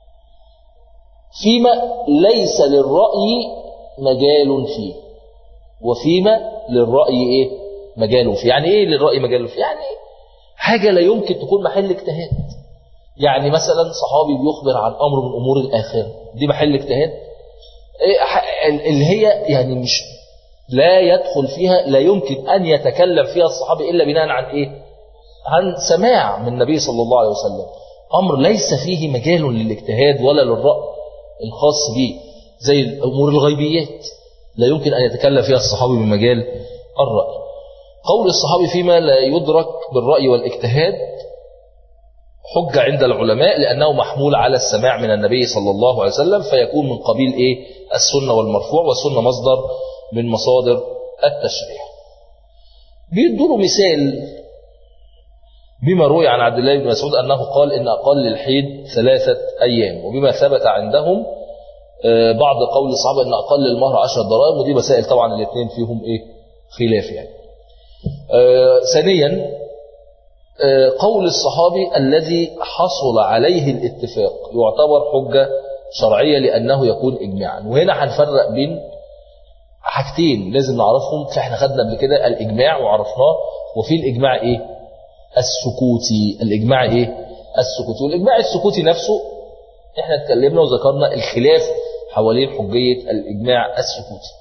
فيما ليس للرأي مجال فيه وفيما للرأي ايه مجال فيه يعني ايه للرأي مجال فيه يعني حاجة لا يمكن تكون محل اجتهاد يعني مثلا صحابي بيخبر عن أمر من أمور الآخرة دي محل اجتهاد اللي هي يعني مش لا يدخل فيها لا يمكن أن يتكلم فيها الصحابي إلا بناء عن إيه عن سماع من النبي صلى الله عليه وسلم أمر ليس فيه مجال للاجتهاد ولا للرأي الخاص به زي الأمور الغيبيات لا يمكن أن يتكلم فيها الصحابي بمجال الرأي قول الصحابي فيما لا يدرك بالرأي والاجتهاد حجة عند العلماء لأنه محمول على السماع من النبي صلى الله عليه وسلم فيكون من قبيل إيه السنة والمرفوع والسنة مصدر من مصادر التشريع بيدوا مثال بما روي عن عبد الله بن مسعود أنه قال إن أقل الحيد ثلاثة أيام وبما ثبت عندهم بعض قول الصحابة أن أقل المهر عشر ضرائب ودي مسائل طبعا الاثنين فيهم إيه خلاف يعني ثانيا قول الصحابي الذي حصل عليه الاتفاق يعتبر حجة شرعية لأنه يكون إجماعا وهنا هنفرق بين حاجتين لازم نعرفهم فاحنا خدنا قبل كده الإجماع وعرفناه وفي الإجماع إيه السكوتي الإجماع إيه السكوتي والإجماع السكوتي نفسه احنا اتكلمنا وذكرنا الخلاف حوالين حجية الإجماع السكوتي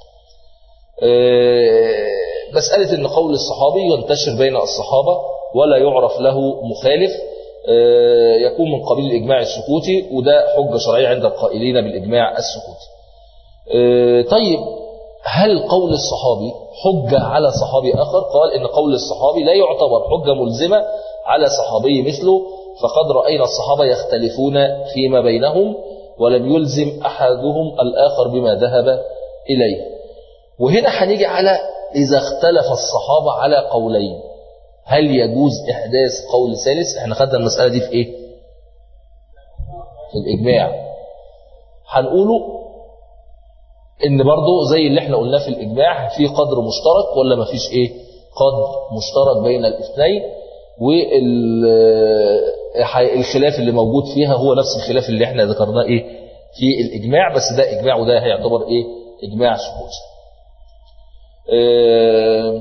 اه مسألة أن قول الصحابي ينتشر بين الصحابة ولا يعرف له مخالف اه يكون من قبيل الإجماع السكوتي وده حجة شرعية عند القائلين بالإجماع السكوتي اه طيب هل قول الصحابي حجة على صحابي آخر قال إن قول الصحابي لا يعتبر حجة ملزمة على صحابي مثله فقد رأينا الصحابة يختلفون فيما بينهم ولم يلزم أحدهم الآخر بما ذهب إليه وهنا هنيجي على إذا اختلف الصحابة على قولين هل يجوز إحداث قول ثالث احنا خدنا المسألة دي في إيه في الإجماع هنقوله ان برضه زي اللي احنا قلناه في الاجماع في قدر مشترك ولا ما فيش ايه قدر مشترك بين الاثنين والخلاف اللي موجود فيها هو نفس الخلاف اللي احنا ذكرناه ايه في الاجماع بس ده اجماع وده هيعتبر ايه اجماع سكوتي اه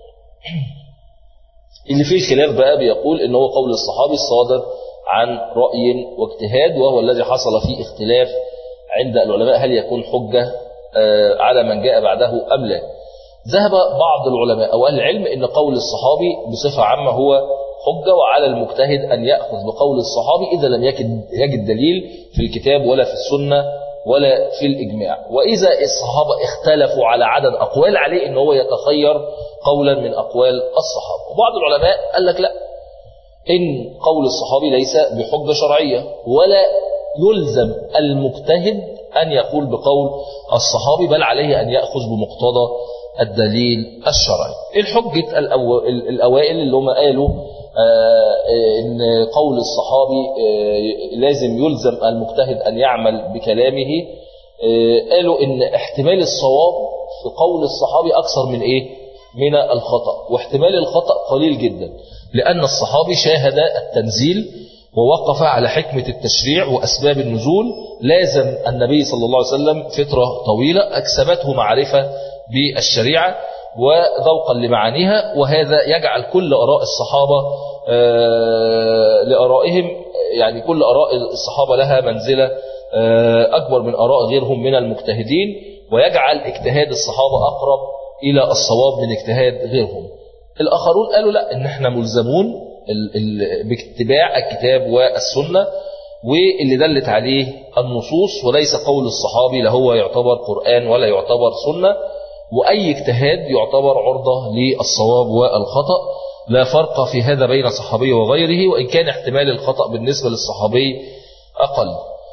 اللي فيه خلاف بقى بيقول ان هو قول الصحابي الصادر عن رأي واجتهاد وهو الذي حصل فيه اختلاف عند العلماء هل يكون حجة على من جاء بعده أم لا ذهب بعض العلماء أو أهل العلم أن قول الصحابي بصفة عامة هو حجة وعلى المجتهد أن يأخذ بقول الصحابي إذا لم يجد دليل في الكتاب ولا في السنة ولا في الإجماع وإذا الصحابة اختلفوا على عدد أقوال عليه أن هو يتخير قولا من أقوال الصحابة وبعض العلماء قال لك لا إن قول الصحابي ليس بحجة شرعية ولا يلزم المجتهد أن يقول بقول الصحابي بل عليه أن يأخذ بمقتضى الدليل الشرعي الحجة الأوائل اللي هم قالوا إن قول الصحابي لازم يلزم المجتهد أن يعمل بكلامه قالوا إن احتمال الصواب في قول الصحابي أكثر من إيه من الخطأ واحتمال الخطأ قليل جدا لأن الصحابي شاهد التنزيل ووقف على حكمة التشريع وأسباب النزول لازم النبي صلى الله عليه وسلم فترة طويلة أكسبته معرفة بالشريعة وذوقا لمعانيها وهذا يجعل كل أراء الصحابة آه، لأرائهم يعني كل أراء الصحابة لها منزلة آه، أكبر من أراء غيرهم من المجتهدين ويجعل اجتهاد الصحابة أقرب إلى الصواب من اجتهاد غيرهم الآخرون قالوا لا إن احنا ملزمون باتباع الكتاب والسنة واللي دلت عليه النصوص وليس قول الصحابي لا هو يعتبر قرآن ولا يعتبر سنة وأي اجتهاد يعتبر عرضة للصواب والخطأ لا فرق في هذا بين صحابي وغيره وإن كان احتمال الخطأ بالنسبة للصحابي أقل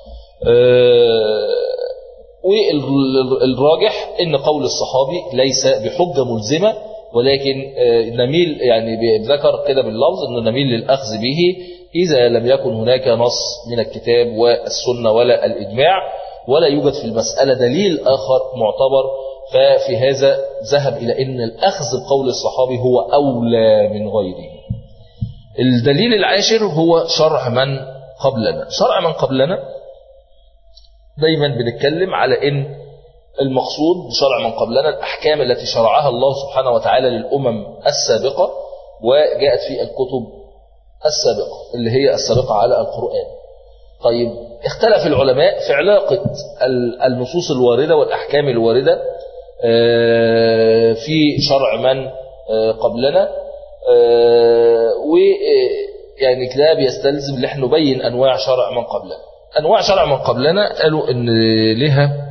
أه والراجح ان قول الصحابي ليس بحجة ملزمة ولكن آه، نميل يعني ذكر كده باللفظ انه نميل للأخذ به إذا لم يكن هناك نص من الكتاب والسنة ولا الإجماع ولا يوجد في المسألة دليل آخر معتبر ففي هذا ذهب إلى أن الأخذ بقول الصحابي هو أولى من غيره الدليل العاشر هو شرع من قبلنا شرع من قبلنا دايما بنتكلم على أن المقصود بشرع من قبلنا الأحكام التي شرعها الله سبحانه وتعالى للأمم السابقة وجاءت في الكتب السابقة اللي هي السابقة على القرآن طيب اختلف العلماء في علاقة النصوص الواردة والأحكام الواردة آه، في شرع من آه، قبلنا آه، ويعني كده بيستلزم ان احنا نبين انواع شرع من قبلنا انواع شرع من قبلنا قالوا ان لها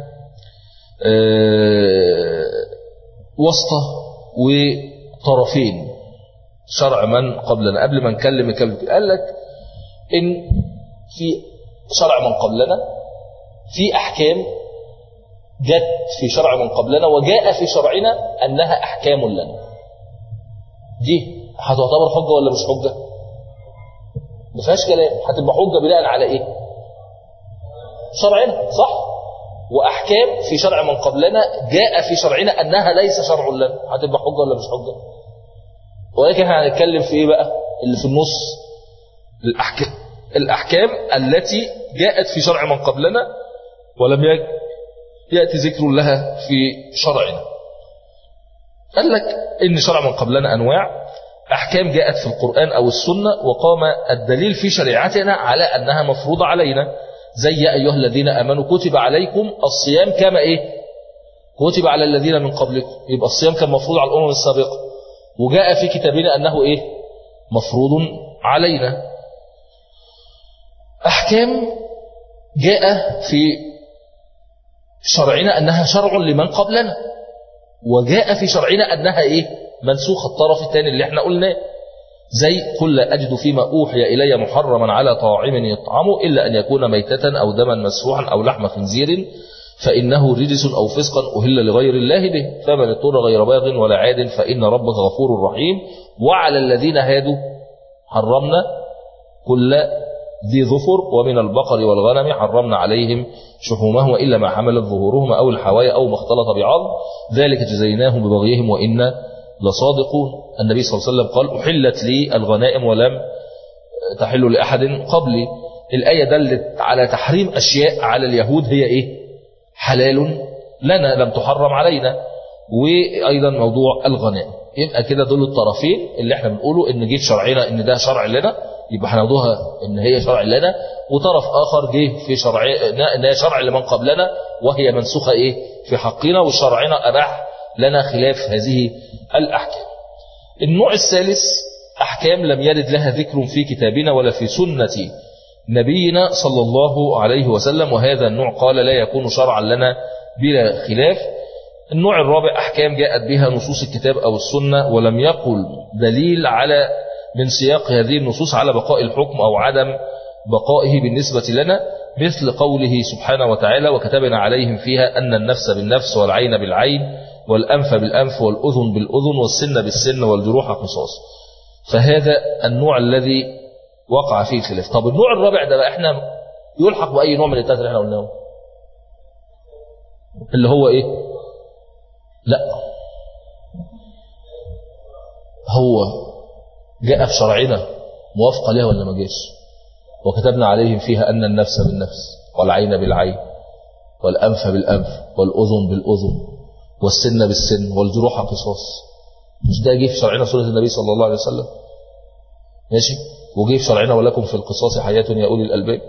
وسطة وطرفين شرع من قبلنا قبل ما نكلم الكلمة قال لك ان في شرع من قبلنا في احكام جت في شرع من قبلنا وجاء في شرعنا أنها أحكام لنا دي هتعتبر حجة ولا مش حجة ما فيهاش كلام هتبقى حجة بناء على ايه شرعنا صح وأحكام في شرع من قبلنا جاء في شرعنا أنها ليس شرع لنا هتبقى حجة ولا مش حجة ولكن احنا هنتكلم في ايه بقى اللي في النص الأحكام الأحكام التي جاءت في شرع من قبلنا ولم يأتي ذكر لها في شرعنا قال لك إن شرع من قبلنا أنواع أحكام جاءت في القرآن أو السنة وقام الدليل في شريعتنا على أنها مفروضة علينا زي يا أيها الذين أمنوا كتب عليكم الصيام كما إيه كتب على الذين من قبلكم يبقى الصيام كان مفروض على الأمم السابقة وجاء في كتابنا أنه إيه مفروض علينا أحكام جاء في شرعنا أنها شرع لمن قبلنا وجاء في شرعنا أنها إيه منسوخ الطرف الثاني اللي احنا قلناه زي قل لا أجد فيما أوحي إلي محرما على طاعم يطعمه إلا أن يكون ميتة أو دما مسفوحا أو لحم خنزير فإنه رجس أو فسقا أهل لغير الله به فمن اضطر غير باغ ولا عاد فإن ربك غفور رحيم وعلى الذين هادوا حرمنا كل ذي ظفر ومن البقر والغنم حرمنا عليهم شحومهما إلا ما حملت ظهورهما أو الحوايا أو ما اختلط بعظم ذلك جزيناهم ببغيهم وإنا لصادقون النبي صلى الله عليه وسلم قال أحلت لي الغنائم ولم تحل لأحد قبلي الآية دلت على تحريم أشياء على اليهود هي إيه حلال لنا لم تحرم علينا وأيضا موضوع الغنائم يبقى كده دول الطرفين اللي احنا بنقوله ان جيت شرعنا ان ده شرع لنا يبقى هناخدوها ان هي شرع لنا وطرف اخر جه في شرع ان هي شرع لمن قبلنا وهي منسوخه ايه في حقنا وشرعنا اباح لنا خلاف هذه الاحكام النوع الثالث احكام لم يرد لها ذكر في كتابنا ولا في سنه نبينا صلى الله عليه وسلم وهذا النوع قال لا يكون شرعا لنا بلا خلاف النوع الرابع أحكام جاءت بها نصوص الكتاب أو السنة ولم يقل دليل على من سياق هذه النصوص على بقاء الحكم أو عدم بقائه بالنسبة لنا مثل قوله سبحانه وتعالى وكتبنا عليهم فيها أن النفس بالنفس والعين بالعين والأنف بالأنف والأذن بالأذن والسن بالسن والجروح قصاص فهذا النوع الذي وقع فيه الخلاف طب النوع الرابع ده بقى احنا يلحق بأي نوع من الثلاثة اللي احنا قلناهم اللي هو ايه لا هو جاء في شرعنا موافقة لها ولا ما جاش وكتبنا عليهم فيها أن النفس بالنفس والعين بالعين والأنف بالأنف والأذن بالأذن والسن بالسن والجروح قصاص مش ده جه في شرعنا سورة النبي صلى الله عليه وسلم ماشي وجه في شرعنا ولكم في القصاص حياة يا أولي الألباب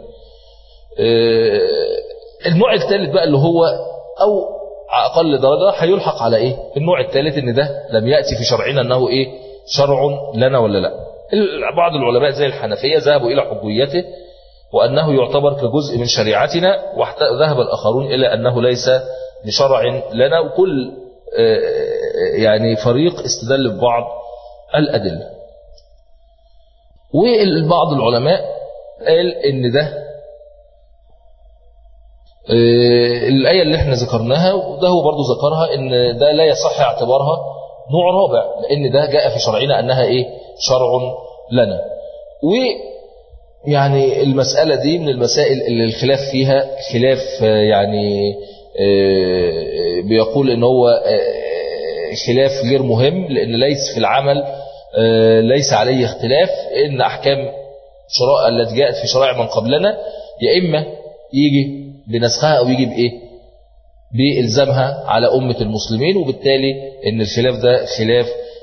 النوع الثالث بقى اللي هو أو أقل درجة هيلحق على إيه النوع الثالث إن ده لم يأتي في شرعنا أنه إيه شرع لنا ولا لا بعض العلماء زي الحنفية ذهبوا إلى حجيته وأنه يعتبر كجزء من شريعتنا وذهب الآخرون إلى أنه ليس لشرع لنا وكل يعني فريق استدل ببعض الأدلة وبعض العلماء قال إن ده الآية اللي احنا ذكرناها وده هو برضو ذكرها ان ده لا يصح اعتبارها نوع رابع لان ده جاء في شرعنا انها ايه شرع لنا ويعني المسألة دي من المسائل اللي الخلاف فيها خلاف يعني بيقول ان هو خلاف غير مهم لان ليس في العمل ليس عليه اختلاف ان احكام شرائع التي جاءت في شرائع من قبلنا يا اما يجي بنسخها أو يجي بإيه بإلزامها على أمة المسلمين وبالتالي إن الخلاف ده خلاف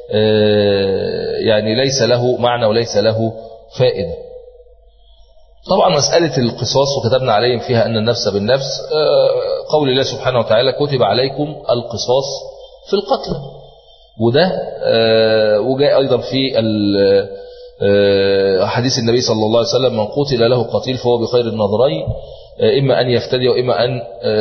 يعني ليس له معنى وليس له فائدة طبعا مسألة القصاص وكتبنا عليهم فيها أن النفس بالنفس قول الله سبحانه وتعالى كتب عليكم القصاص في القتل وده وجاء أيضا في حديث النبي صلى الله عليه وسلم من قتل له قتيل فهو بخير النظرين إما أن يفتدي وإما أن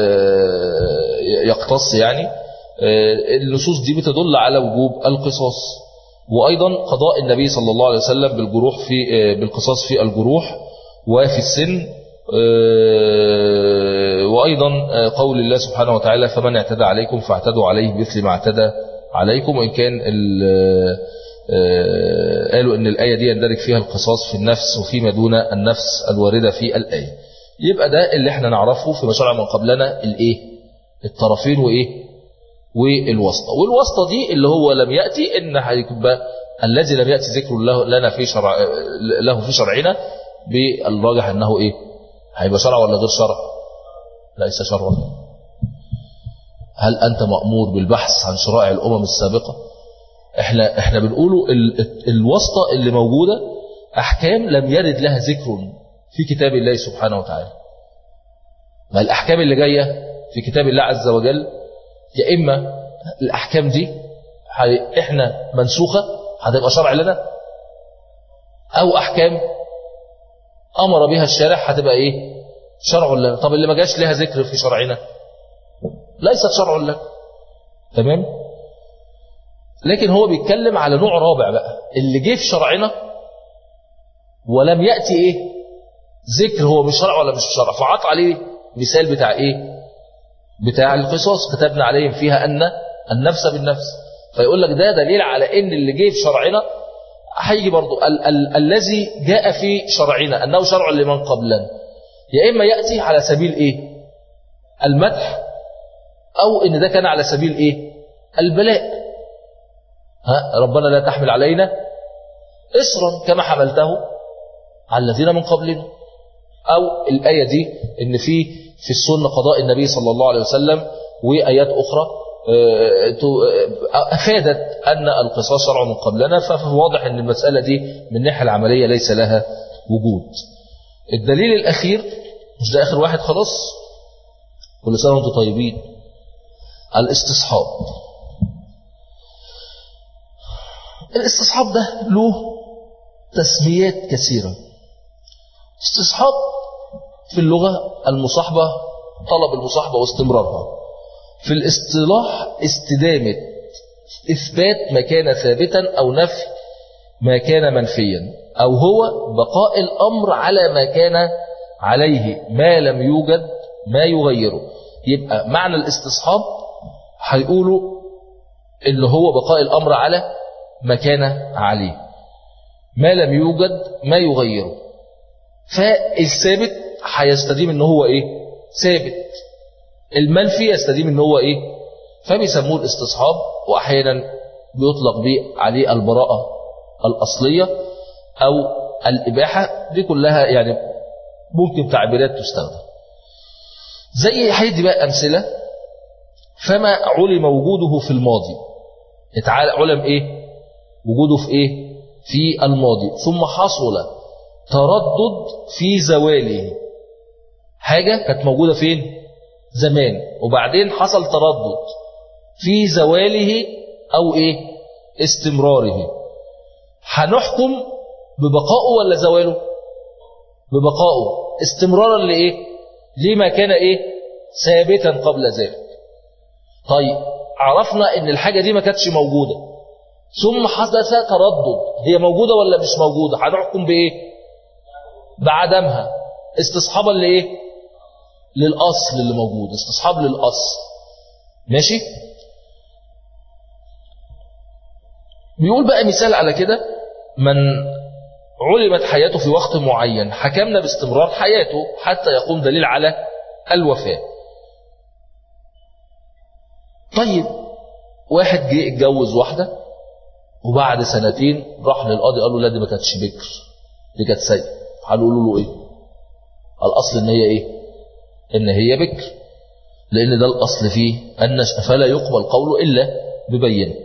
يقتص يعني النصوص دي بتدل على وجوب القصاص وأيضا قضاء النبي صلى الله عليه وسلم بالجروح في بالقصاص في الجروح وفي السن وأيضا قول الله سبحانه وتعالى فمن اعتدى عليكم فاعتدوا عليه مثل ما اعتدى عليكم وإن كان قالوا أن الآية دي يندرج فيها القصاص في النفس وفيما دون النفس الواردة في الآية يبقى ده اللي احنا نعرفه في مشارع من قبلنا الايه الطرفين وايه والوسطى والوسطى دي اللي هو لم يأتي ان هيبقى الذي لم يأتي ذكر له لنا في شرع له في شرعنا بالراجح انه ايه هيبقى شرع ولا غير شرع ليس شرعا هل انت مأمور بالبحث عن شرائع الامم السابقة احنا احنا بنقوله الوسطى اللي موجودة احكام لم يرد لها ذكر في كتاب الله سبحانه وتعالى ما الأحكام اللي جاية في كتاب الله عز وجل يا إما الأحكام دي إحنا منسوخة هتبقى شرع لنا أو أحكام أمر بها الشارع هتبقى إيه شرع لنا طب اللي ما جاش لها ذكر في شرعنا ليست شرع لنا تمام لكن هو بيتكلم على نوع رابع بقى اللي جه في شرعنا ولم يأتي إيه ذكر هو مش شرع ولا مش شرع فعط عليه مثال بتاع ايه بتاع القصاص كتبنا عليهم فيها أن النفس بالنفس فيقول لك ده دليل على ان اللي جه في شرعنا هيجي برضو ال ال الذي جاء في شرعنا أنه شرع لمن قبلنا يا إما يأتي على سبيل إيه المدح أو إن ده كان على سبيل إيه البلاء ها ربنا لا تحمل علينا إصرا كما حملته على الذين من قبلنا أو الآية دي إن في في السنة قضاء النبي صلى الله عليه وسلم وآيات أخرى أفادت أن القصاص شرع من قبلنا فواضح أن المسألة دي من الناحية العملية ليس لها وجود الدليل الأخير مش ده آخر واحد خلاص كل سنة وانتم طيبين الاستصحاب الاستصحاب ده له تسميات كثيرة استصحاب في اللغة المصاحبة طلب المصاحبة واستمرارها في الاصطلاح استدامة إثبات ما كان ثابتا أو نفي ما كان منفيا أو هو بقاء الأمر على ما كان عليه ما لم يوجد ما يغيره يبقى معنى الاستصحاب هيقولوا اللي هو بقاء الأمر على ما كان عليه ما لم يوجد ما يغيره فالثابت هيستديم ان هو ايه ثابت المنفي يستديم ان هو ايه فبيسموه الاستصحاب واحيانا بيطلق به عليه البراءة الأصلية أو الإباحة دي كلها يعني ممكن تعبيرات تستخدم زي هيدي بقى أمثلة فما علم وجوده في الماضي اتعال علم ايه وجوده في ايه في الماضي ثم حصل تردد في زواله حاجة كانت موجودة فين زمان وبعدين حصل تردد في زواله أو إيه استمراره هنحكم ببقائه ولا زواله ببقائه استمرارا لإيه لما كان إيه ثابتا قبل ذلك طيب عرفنا ان الحاجة دي ما كانتش موجودة ثم حدث تردد هي موجودة ولا مش موجودة هنحكم بإيه بعدمها استصحابا لإيه للأصل اللي موجود استصحاب للأصل ماشي بيقول بقى مثال على كده من علمت حياته في وقت معين حكمنا باستمرار حياته حتى يقوم دليل على الوفاة طيب واحد جه اتجوز واحدة وبعد سنتين راح للقاضي قال له لا دي ما كانتش بكر دي كانت سيد هنقول له ايه الاصل ان هي ايه ان هي بكر لان ده الاصل فيه ان فلا يقبل قوله الا ببينه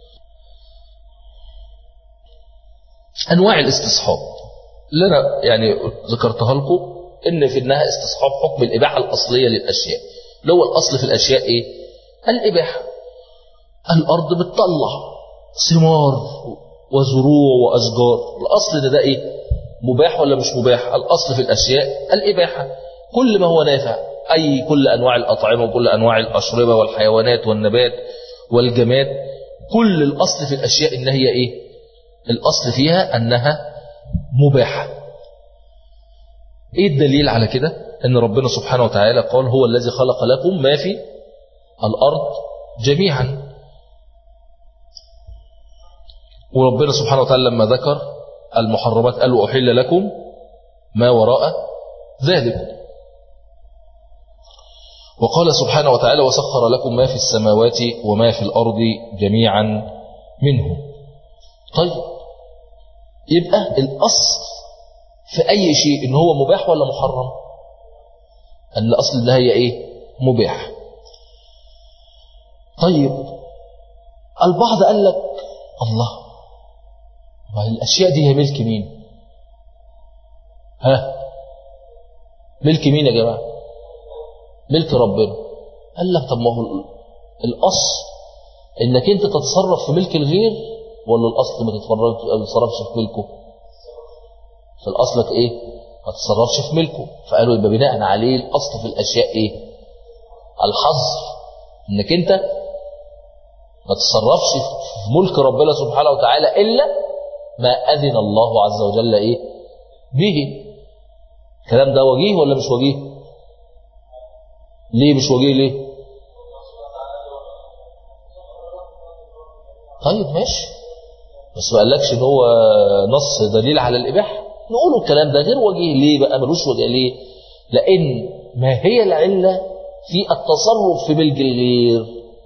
انواع الاستصحاب اللي انا يعني ذكرتها لكم ان في انها استصحاب حكم الاباحه الاصليه للاشياء اللي هو الاصل في الاشياء ايه الاباحه الارض بتطلع ثمار وزروع واشجار الاصل ان ده ايه مباح ولا مش مباح الاصل في الاشياء الاباحه كل ما هو نافع اي كل انواع الاطعمه وكل انواع الاشربه والحيوانات والنبات والجماد كل الاصل في الاشياء ان هي ايه الأصل فيها أنها مباحة إيه الدليل على كده أن ربنا سبحانه وتعالى قال هو الذي خلق لكم ما في الأرض جميعا وربنا سبحانه وتعالى لما ذكر المحرمات قال وأحل لكم ما وراء ذلك وقال سبحانه وتعالى وسخر لكم ما في السماوات وما في الأرض جميعا منه طيب يبقى الأصل في أي شيء إن هو مباح ولا محرم أن الأصل ده هي إيه مباح طيب البعض قال لك الله ما الأشياء دي هي ملك مين ها ملك مين يا جماعة ملك ربنا قال لك طب ما هو الأصل إنك أنت تتصرف في ملك الغير ولا الأصل ما تتصرفش في ملكه فالأصل لك إيه ما تتصرفش في ملكه فقالوا يبقى بناء عليه الأصل في الأشياء إيه الحظر إنك أنت ما تتصرفش في ملك ربنا سبحانه وتعالى إلا ما أذن الله عز وجل إيه به الكلام ده وجيه ولا مش وجيه ليه مش وجيه ليه طيب ماشي بس ما قالكش ان هو نص دليل على الاباحه نقوله الكلام ده غير وجيه ليه بقى ملوش وجه ليه لان ما هي العله في التصرف في ملك الغير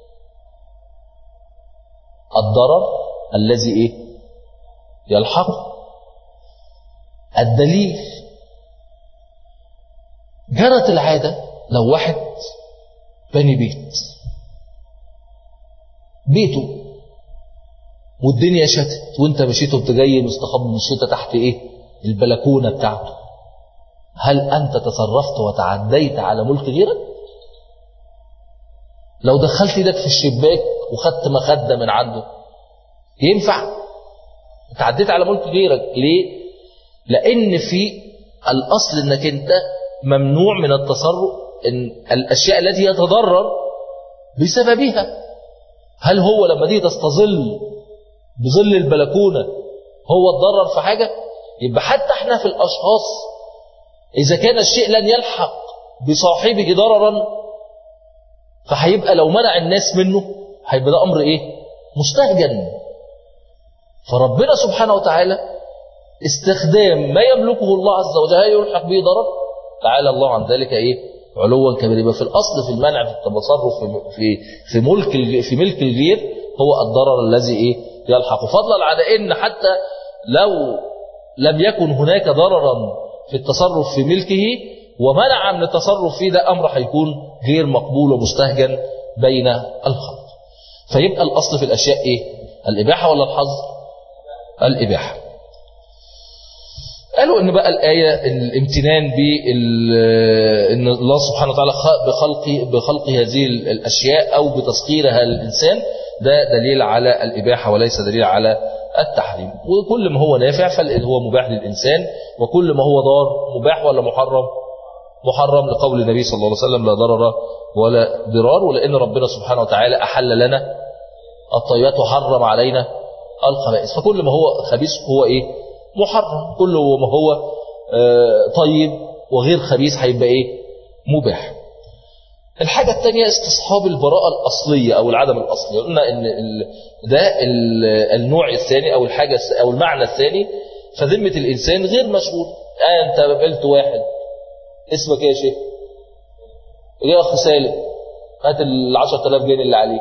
الضرر الذي ايه يلحق الدليل جرت العاده لو واحد بني بيت بيته والدنيا شتت وانت مشيت وانت جاي مستخبي من الشتاء تحت ايه البلكونه بتاعته هل انت تصرفت وتعديت على ملك غيرك لو دخلت ايدك في الشباك وخدت مخده من عنده ينفع تعديت على ملك غيرك ليه لان في الاصل انك انت ممنوع من التصرف ان الاشياء التي يتضرر بسببها هل هو لما دي تستظل بظل البلكونة هو اتضرر في حاجة يبقى حتى احنا في الأشخاص إذا كان الشيء لن يلحق بصاحبه ضررا فهيبقى لو منع الناس منه هيبقى ده أمر إيه مستهجن فربنا سبحانه وتعالى استخدام ما يملكه الله عز وجل هل يلحق به ضرر تعالى الله عن ذلك إيه علوا كبيرا يبقى في الأصل في المنع في التصرف في في في ملك في ملك الغير هو الضرر الذي إيه يلحق فضلا على ان حتى لو لم يكن هناك ضررا في التصرف في ملكه ومنع من التصرف فيه ده أمر هيكون غير مقبول ومستهجن بين الخلق فيبقى الأصل في الأشياء إيه الإباحة ولا الحظر الإباحة قالوا ان بقى الآية الامتنان بأن الله سبحانه وتعالى بخلق, بخلق هذه الأشياء أو بتسخيرها للإنسان ده دليل على الإباحة وليس دليل على التحريم وكل ما هو نافع فهو مباح للإنسان وكل ما هو ضار مباح ولا محرم محرم لقول النبي صلى الله عليه وسلم لا ضرر ولا ضرار ولأن ربنا سبحانه وتعالى أحل لنا الطيبات وحرم علينا الخبائث فكل ما هو خبيث هو إيه محرم كل ما هو طيب وغير خبيث هيبقى إيه مباح الحاجة الثانية استصحاب البراءة الأصلية أو العدم الأصلي قلنا إن ده النوع الثاني أو الحاجة أو المعنى الثاني فذمة الإنسان غير مشغول آه أنت قابلت واحد اسمك ايه يا شيخ يا أخ سالم هات ال 10000 جنيه اللي عليك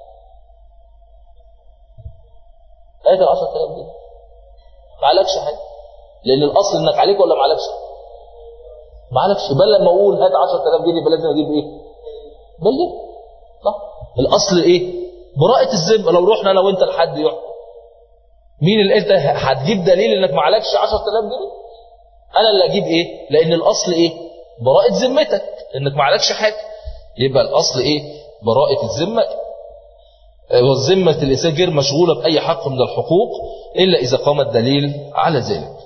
هات ال 10000 جنيه ما عليكش حاجة لأن الأصل إنك عليك ولا ما عليكش ما عليكش بل لما أقول هات 10000 جنيه يبقى لازم أجيب إيه بين صح الاصل ايه براءة الذمه لو رحنا انا وانت لحد يحكم مين اللي انت هتجيب دليل انك ما عليكش 10000 جنيه انا اللي اجيب ايه لان الاصل ايه براءة ذمتك انك ما عليكش حاجه يبقى الاصل ايه براءة الذمه والذمة الإنسان غير مشغولة بأي حق من الحقوق إلا إذا قام الدليل على ذلك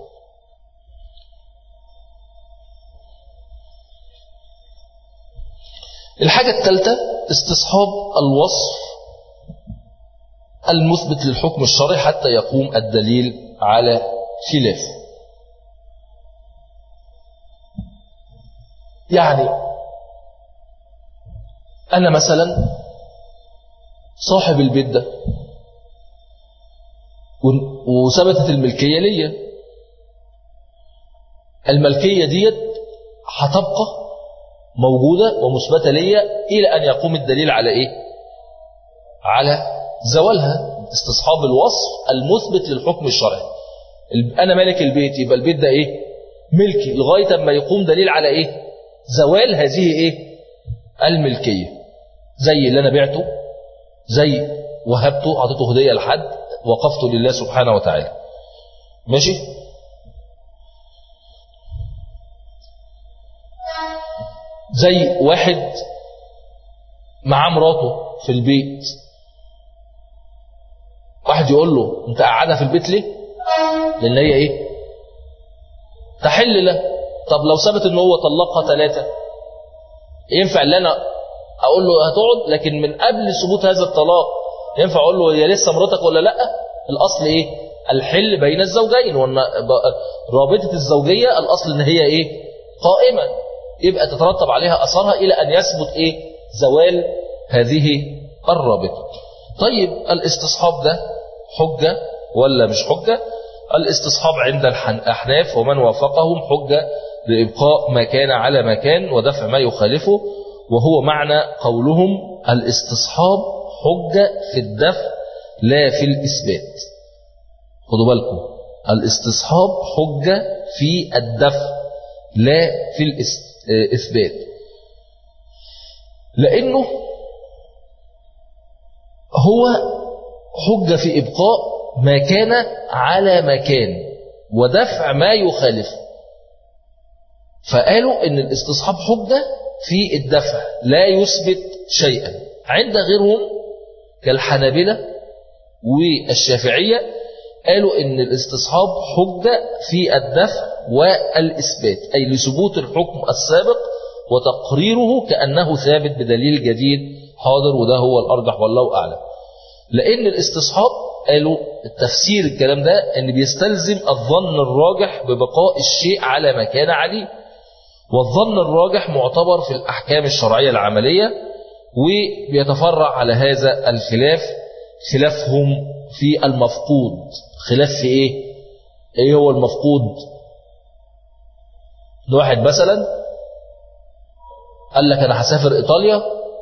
الحاجة الثالثة استصحاب الوصف المثبت للحكم الشرعي حتى يقوم الدليل على خلافه يعني أنا مثلا صاحب البيت ده وثبتت الملكية ليا الملكية ديت هتبقى موجودة ومثبتة ليا إلى أن يقوم الدليل على إيه على زوالها استصحاب الوصف المثبت للحكم الشرعي أنا مالك البيت يبقى البيت ده إيه ملكي لغاية ما يقوم دليل على إيه زوال هذه إيه الملكية زي اللي أنا بعته زي وهبته أعطيته هدية لحد وقفته لله سبحانه وتعالى ماشي زي واحد مع مراته في البيت واحد يقول له انت قاعدها في البيت ليه لان هي ايه تحل له طب لو ثبت ان هو طلقها ثلاثة ينفع ان انا اقول له هتقعد لكن من قبل ثبوت هذا الطلاق ينفع اقول له هي لسه مراتك ولا لا الاصل ايه الحل بين الزوجين وان رابطه الزوجيه الاصل ان هي ايه قائمه يبقى تترتب عليها اثرها الى ان يثبت ايه زوال هذه الرابطه طيب الاستصحاب ده حجه ولا مش حجه الاستصحاب عند الأحناف ومن وافقهم حجة لإبقاء ما كان على مكان ودفع ما يخالفه وهو معنى قولهم الاستصحاب حجة في الدفع لا في الإثبات خدوا بالكم الاستصحاب حجة في الدفع لا في الإثبات لأنه هو حجة في إبقاء ما كان على مكان ودفع ما يخالفه فقالوا ان الاستصحاب حجة في الدفع لا يثبت شيئا عند غيرهم كالحنابلة والشافعية قالوا ان الاستصحاب حجة في الدفع والإثبات أي لثبوت الحكم السابق وتقريره كأنه ثابت بدليل جديد حاضر وده هو الأرجح والله أعلم لأن الاستصحاب قالوا التفسير الكلام ده ان بيستلزم الظن الراجح ببقاء الشيء على ما كان عليه والظن الراجح معتبر في الأحكام الشرعية العملية وبيتفرع على هذا الخلاف خلافهم في المفقود خلاف في ايه ايه هو المفقود واحد مثلا قال لك انا هسافر ايطاليا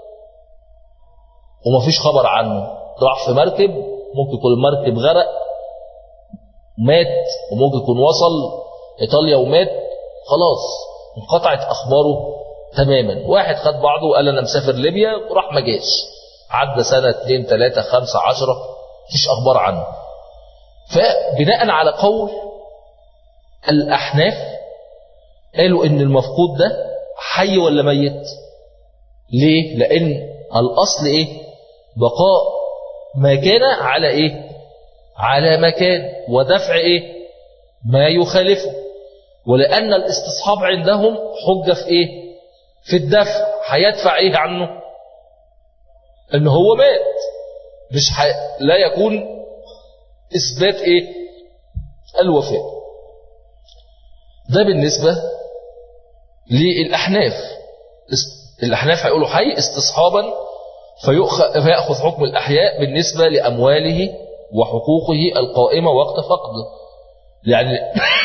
ومفيش خبر عنه راح في مركب ممكن يكون المركب غرق مات وممكن يكون وصل إيطاليا ومات خلاص انقطعت أخباره تماما واحد خد بعضه وقال أنا مسافر ليبيا وراح ما جاش عدى سنة اتنين تلاتة خمسة عشرة مفيش أخبار عنه فبناء على قول الأحناف قالوا إن المفقود ده حي ولا ميت ليه لأن الأصل إيه بقاء ما كان على إيه على مكان ودفع إيه ما يخالفه ولأن الاستصحاب عندهم حجة في إيه في الدفع هيدفع إيه عنه إن هو مات مش ح... لا يكون إثبات إيه الوفاة ده بالنسبة للأحناف الأحناف هيقولوا حي استصحابا فيأخذ حكم الأحياء بالنسبة لأمواله وحقوقه القائمة وقت فقده يعني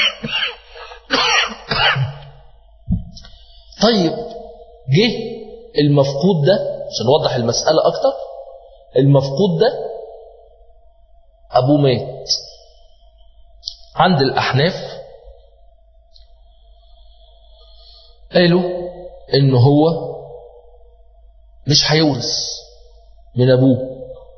طيب جه المفقود ده عشان نوضح المسألة أكتر المفقود ده أبوه مات عند الأحناف قالوا إن هو مش هيورث من أبوه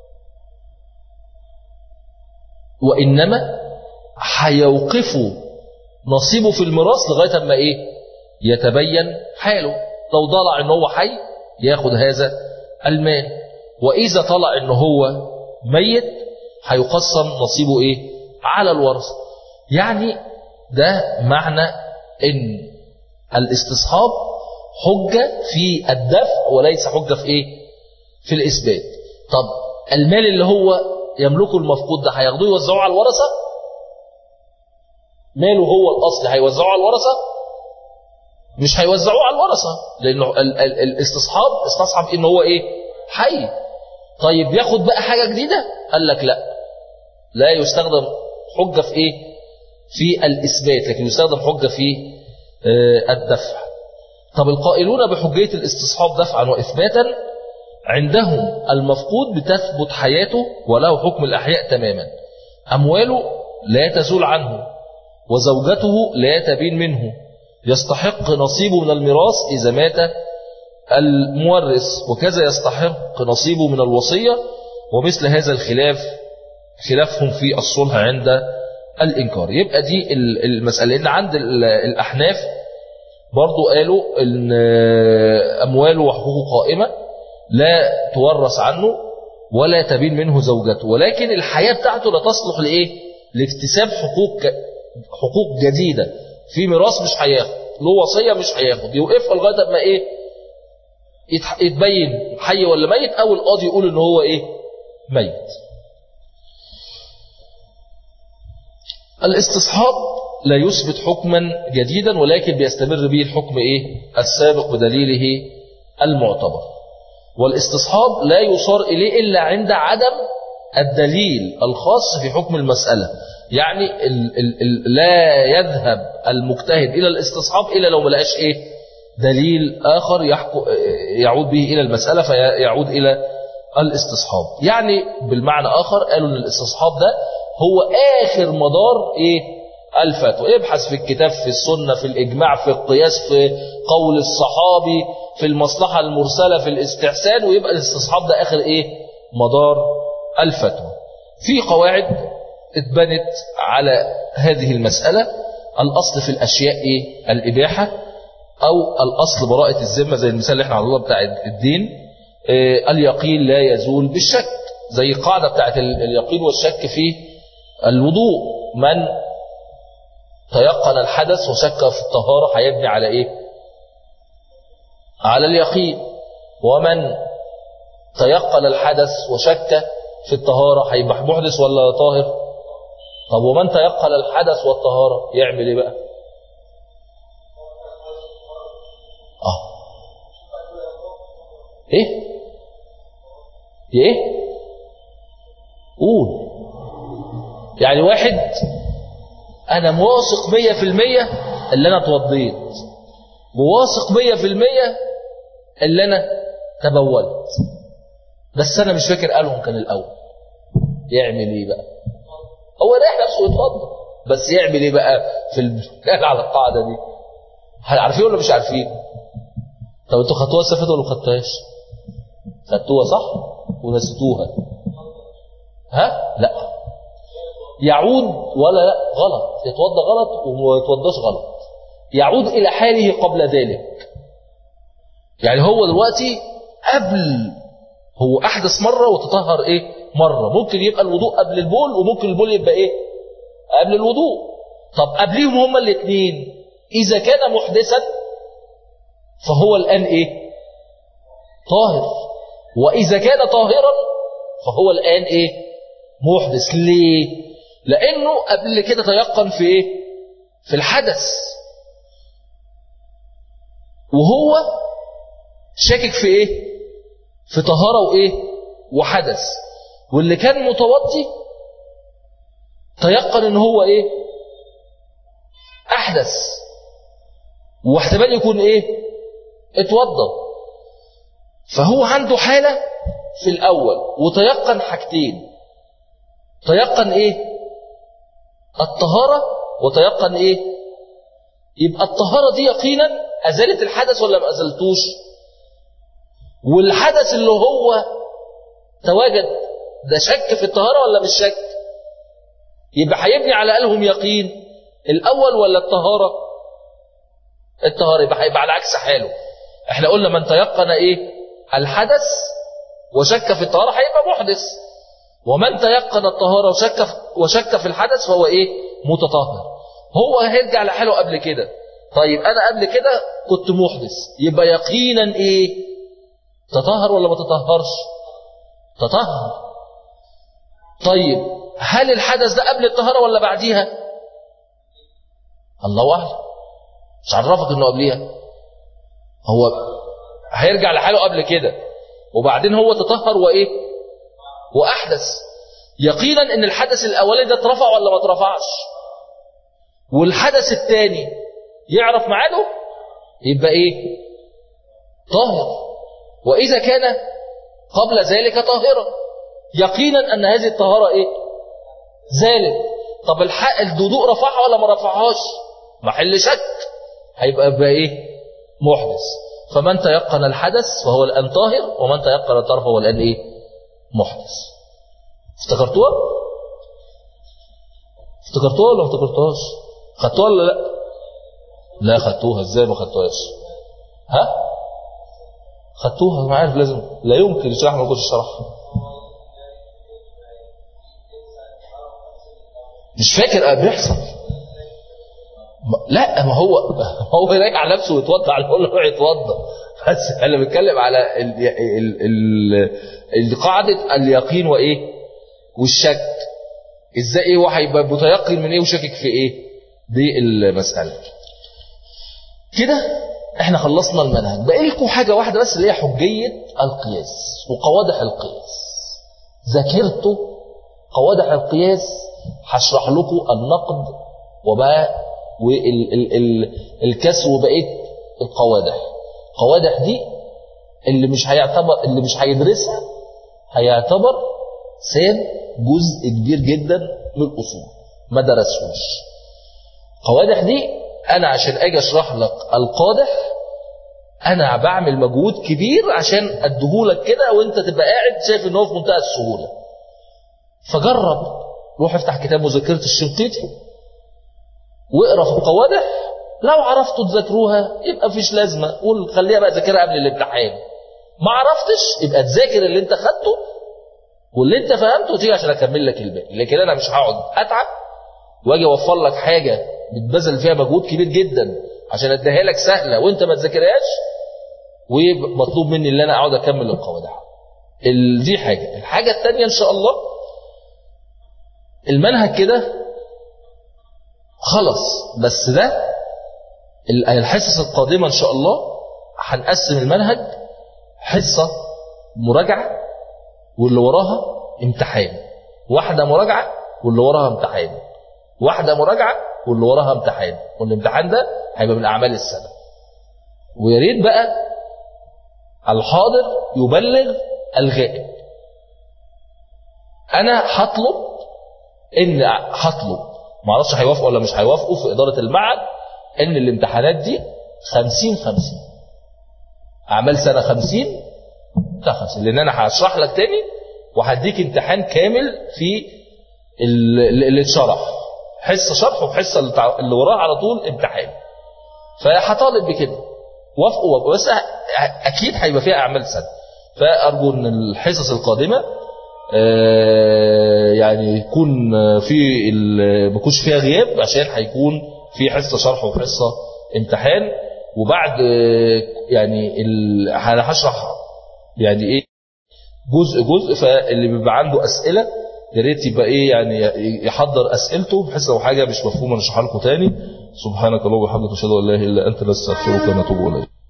وإنما هيوقفوا نصيبه في الميراث لغاية ما إيه يتبين حاله لو طلع إن هو حي ياخد هذا المال وإذا طلع إن هو ميت هيقسم نصيبه إيه على الورث يعني ده معنى إن الاستصحاب حجة في الدفع وليس حجة في إيه في الإثبات طب المال اللي هو يملكه المفقود ده هياخدوه يوزعوه على الورثة ماله هو الأصل هيوزعوه على الورثة مش هيوزعوه على الورثة لأنه ال ال الاستصحاب استصحب إن هو إيه حي طيب ياخد بقى حاجة جديدة قال لك لا لا يستخدم حجة في إيه في الإثبات لكن يستخدم حجة في آه الدفع طب القائلون بحجية الاستصحاب دفعا وإثباتا عندهم المفقود بتثبت حياته وله حكم الأحياء تماما أمواله لا تزول عنه وزوجته لا تبين منه يستحق نصيبه من الميراث إذا مات المورث وكذا يستحق نصيبه من الوصية ومثل هذا الخلاف خلافهم في الصلح عند الإنكار يبقى دي المسألة لأن عند الأحناف برضو قالوا أن أمواله وحقوقه قائمة لا تورث عنه ولا تبين منه زوجته ولكن الحياة بتاعته لا تصلح لإيه لاكتساب حقوق حقوق جديدة في ميراث مش هياخد له وصية مش هياخد يوقفها لغاية ما إيه يتبين حي ولا ميت أو القاضي يقول إن هو إيه ميت الاستصحاب لا يثبت حكما جديدا ولكن بيستمر به الحكم إيه السابق بدليله المعتبر والاستصحاب لا يصار إليه إلا عند عدم الدليل الخاص في حكم المسألة يعني ال ال ال لا يذهب المجتهد إلى الاستصحاب إلا لو ملقاش إيه دليل آخر يعود به إلى المسألة فيعود إلى الاستصحاب يعني بالمعنى آخر قالوا أن الاستصحاب ده هو آخر مدار إيه الفتوى ابحث في الكتاب في السنة في الإجماع في القياس في قول الصحابي في المصلحة المرسلة في الاستحسان ويبقى الاستصحاب ده آخر إيه مدار الفتوى في قواعد اتبنت على هذه المسألة الأصل في الأشياء إيه الإباحة أو الأصل براءة الذمة زي المثال اللي احنا على الله بتاع الدين إيه اليقين لا يزول بالشك زي القاعدة بتاعت اليقين والشك في الوضوء من تيقن الحدث وشك في الطهارة هيبني على إيه على اليقين ومن تيقن الحدث وشك في الطهارة هيبقى محدث ولا طاهر طب ومن تيقن الحدث والطهارة يعمل ايه بقى اه ايه ايه قول يعني واحد انا مواثق مية في المية اللي انا اتوضيت مواثق مية في المية اللي انا تبولت بس انا مش فاكر قالهم كان الاول يعمل ايه بقى هو رايح نفسه يتوضا بس يعمل ايه بقى في البناء على القاعده دي عارفين ولا مش عارفين طب انتوا خدتوها السفة ولا ما خدتوهاش خدتوها صح ونسيتوها ها لا يعود ولا لا غلط يتوضى غلط وما يتوضاش غلط يعود إلى حاله قبل ذلك يعني هو دلوقتي قبل هو أحدث مرة وتطهر إيه مرة ممكن يبقى الوضوء قبل البول وممكن البول يبقى إيه قبل الوضوء طب قبليهم هما الاثنين إذا كان محدثا فهو الآن إيه طاهر وإذا كان طاهرا فهو الآن إيه محدث ليه لأنه قبل كده تيقن في إيه في الحدث وهو شاكك في إيه في طهارة وإيه وحدث واللي كان متوضي تيقن ان هو ايه احدث واحتمال يكون ايه اتوضى فهو عنده حالة في الاول وتيقن حاجتين تيقن ايه الطهارة وتيقن ايه يبقى الطهارة دي يقينا ازالت الحدث ولا ما ازلتوش والحدث اللي هو تواجد ده شك في الطهارة ولا مش شك يبقى هيبني على قالهم يقين الأول ولا الطهارة الطهارة يبقى هيبقى على عكس حاله احنا قلنا من تيقن ايه الحدث وشك في الطهارة هيبقى محدث ومن تيقن الطهارة وشك وشك في الحدث فهو ايه متطهر هو هيرجع لحاله قبل كده طيب انا قبل كده كنت محدث يبقى يقينا ايه تطهر ولا ما تطهرش تطهر طيب هل الحدث ده قبل الطهارة ولا بعديها الله أعلم مش عرفك انه قبليها هو هيرجع لحاله قبل كده وبعدين هو تطهر وايه واحدث يقينا ان الحدث الاولاني ده اترفع ولا ما اترفعش والحدث الثاني يعرف معاله يبقى ايه طاهر واذا كان قبل ذلك طاهرا يقينا ان هذه الطهارة ايه زالت طب الحق الوضوء رفعها ولا ما رفعهاش محل شك هيبقى بقى ايه محدث فمن تيقن الحدث فهو الان طاهر ومن تيقن الطرف فهو الان ايه محدث افتكرتوها افتكرتوها ولا ما افتكرتوهاش خدتوها ولا لا لا خدتوها ازاي ما خدتوهاش ها خدتوها انا عارف لازم لا يمكن يشرح ما كنتش شرحها مش فاكر اه بيحصل لا ما هو هو يراجع نفسه ويتوضا على يقول له يتوضا بس انا بتكلم على ال ال ال قاعده اليقين وايه والشك ازاي ايه هو هيبقى متيقن من ايه وشاكك في ايه دي المساله كده احنا خلصنا المنهج باقي لكم حاجه واحده بس اللي هي حجيه القياس وقوادح القياس ذاكرتوا قوادح القياس هشرح لكم النقد وبقى والكسر وبقيه القوادح القوادح دي اللي مش هيعتبر اللي مش هيدرسها هيعتبر ساب جزء كبير جدا من الاصول ما درسوش القوادح دي انا عشان اجي اشرح لك القادح انا بعمل مجهود كبير عشان اديهولك كده وانت تبقى قاعد شايف ان هو في منتهى السهوله فجرب روح افتح كتاب مذكرة الشنقيطي واقرا في القوادح لو عرفتوا تذاكروها يبقى مفيش لازمة قول خليها بقى ذاكرها قبل الامتحان ما عرفتش يبقى تذاكر اللي انت خدته واللي انت فهمته وتيجي عشان اكمل لك الباقي لكن انا مش هقعد اتعب واجي اوفر لك حاجة بتبذل فيها مجهود كبير جدا عشان اديها لك سهلة وانت ما تذاكرهاش ومطلوب مني ان انا اقعد اكمل القوادح دي حاجة الحاجة الثانية ان شاء الله المنهج كده خلص بس ده الحصص القادمة إن شاء الله هنقسم المنهج حصة مراجعة واللي وراها امتحان واحدة مراجعة واللي وراها امتحان واحدة مراجعة واللي وراها امتحان والامتحان ده هيبقى من أعمال السنة ويا ريت بقى الحاضر يبلغ الغائب أنا هطلب ان هطلب ما اعرفش هيوافقوا ولا مش هيوافقوا في اداره المعهد ان الامتحانات دي خمسين خمسين أعمال سنة خمسين لا خمسين لأن أنا هشرح لك تاني وهديك امتحان كامل في ال- اللي اتشرح حصة شرح وحصة اللي تع- اللي وراها على طول امتحان فهطالب بكده وافقوا وافقوا بس أ- أكيد هيبقى فيها أعمال سنة فأرجو أن الحصص القادمة آه، يعني يكون في ال- ما يكونش فيها غياب عشان هيكون في حصة شرح وحصة امتحان وبعد آه، يعني ال- انا هشرح يعني ايه جزء جزء فاللي بيبقى عنده اسئله يا ريت يبقى ايه يعني يحضر اسئلته بحيث لو حاجه مش مفهومه نشرحها لكم تاني سبحانك اللهم وبحمدك اشهد ان لا اله الا انت نستغفرك ونتوب اليك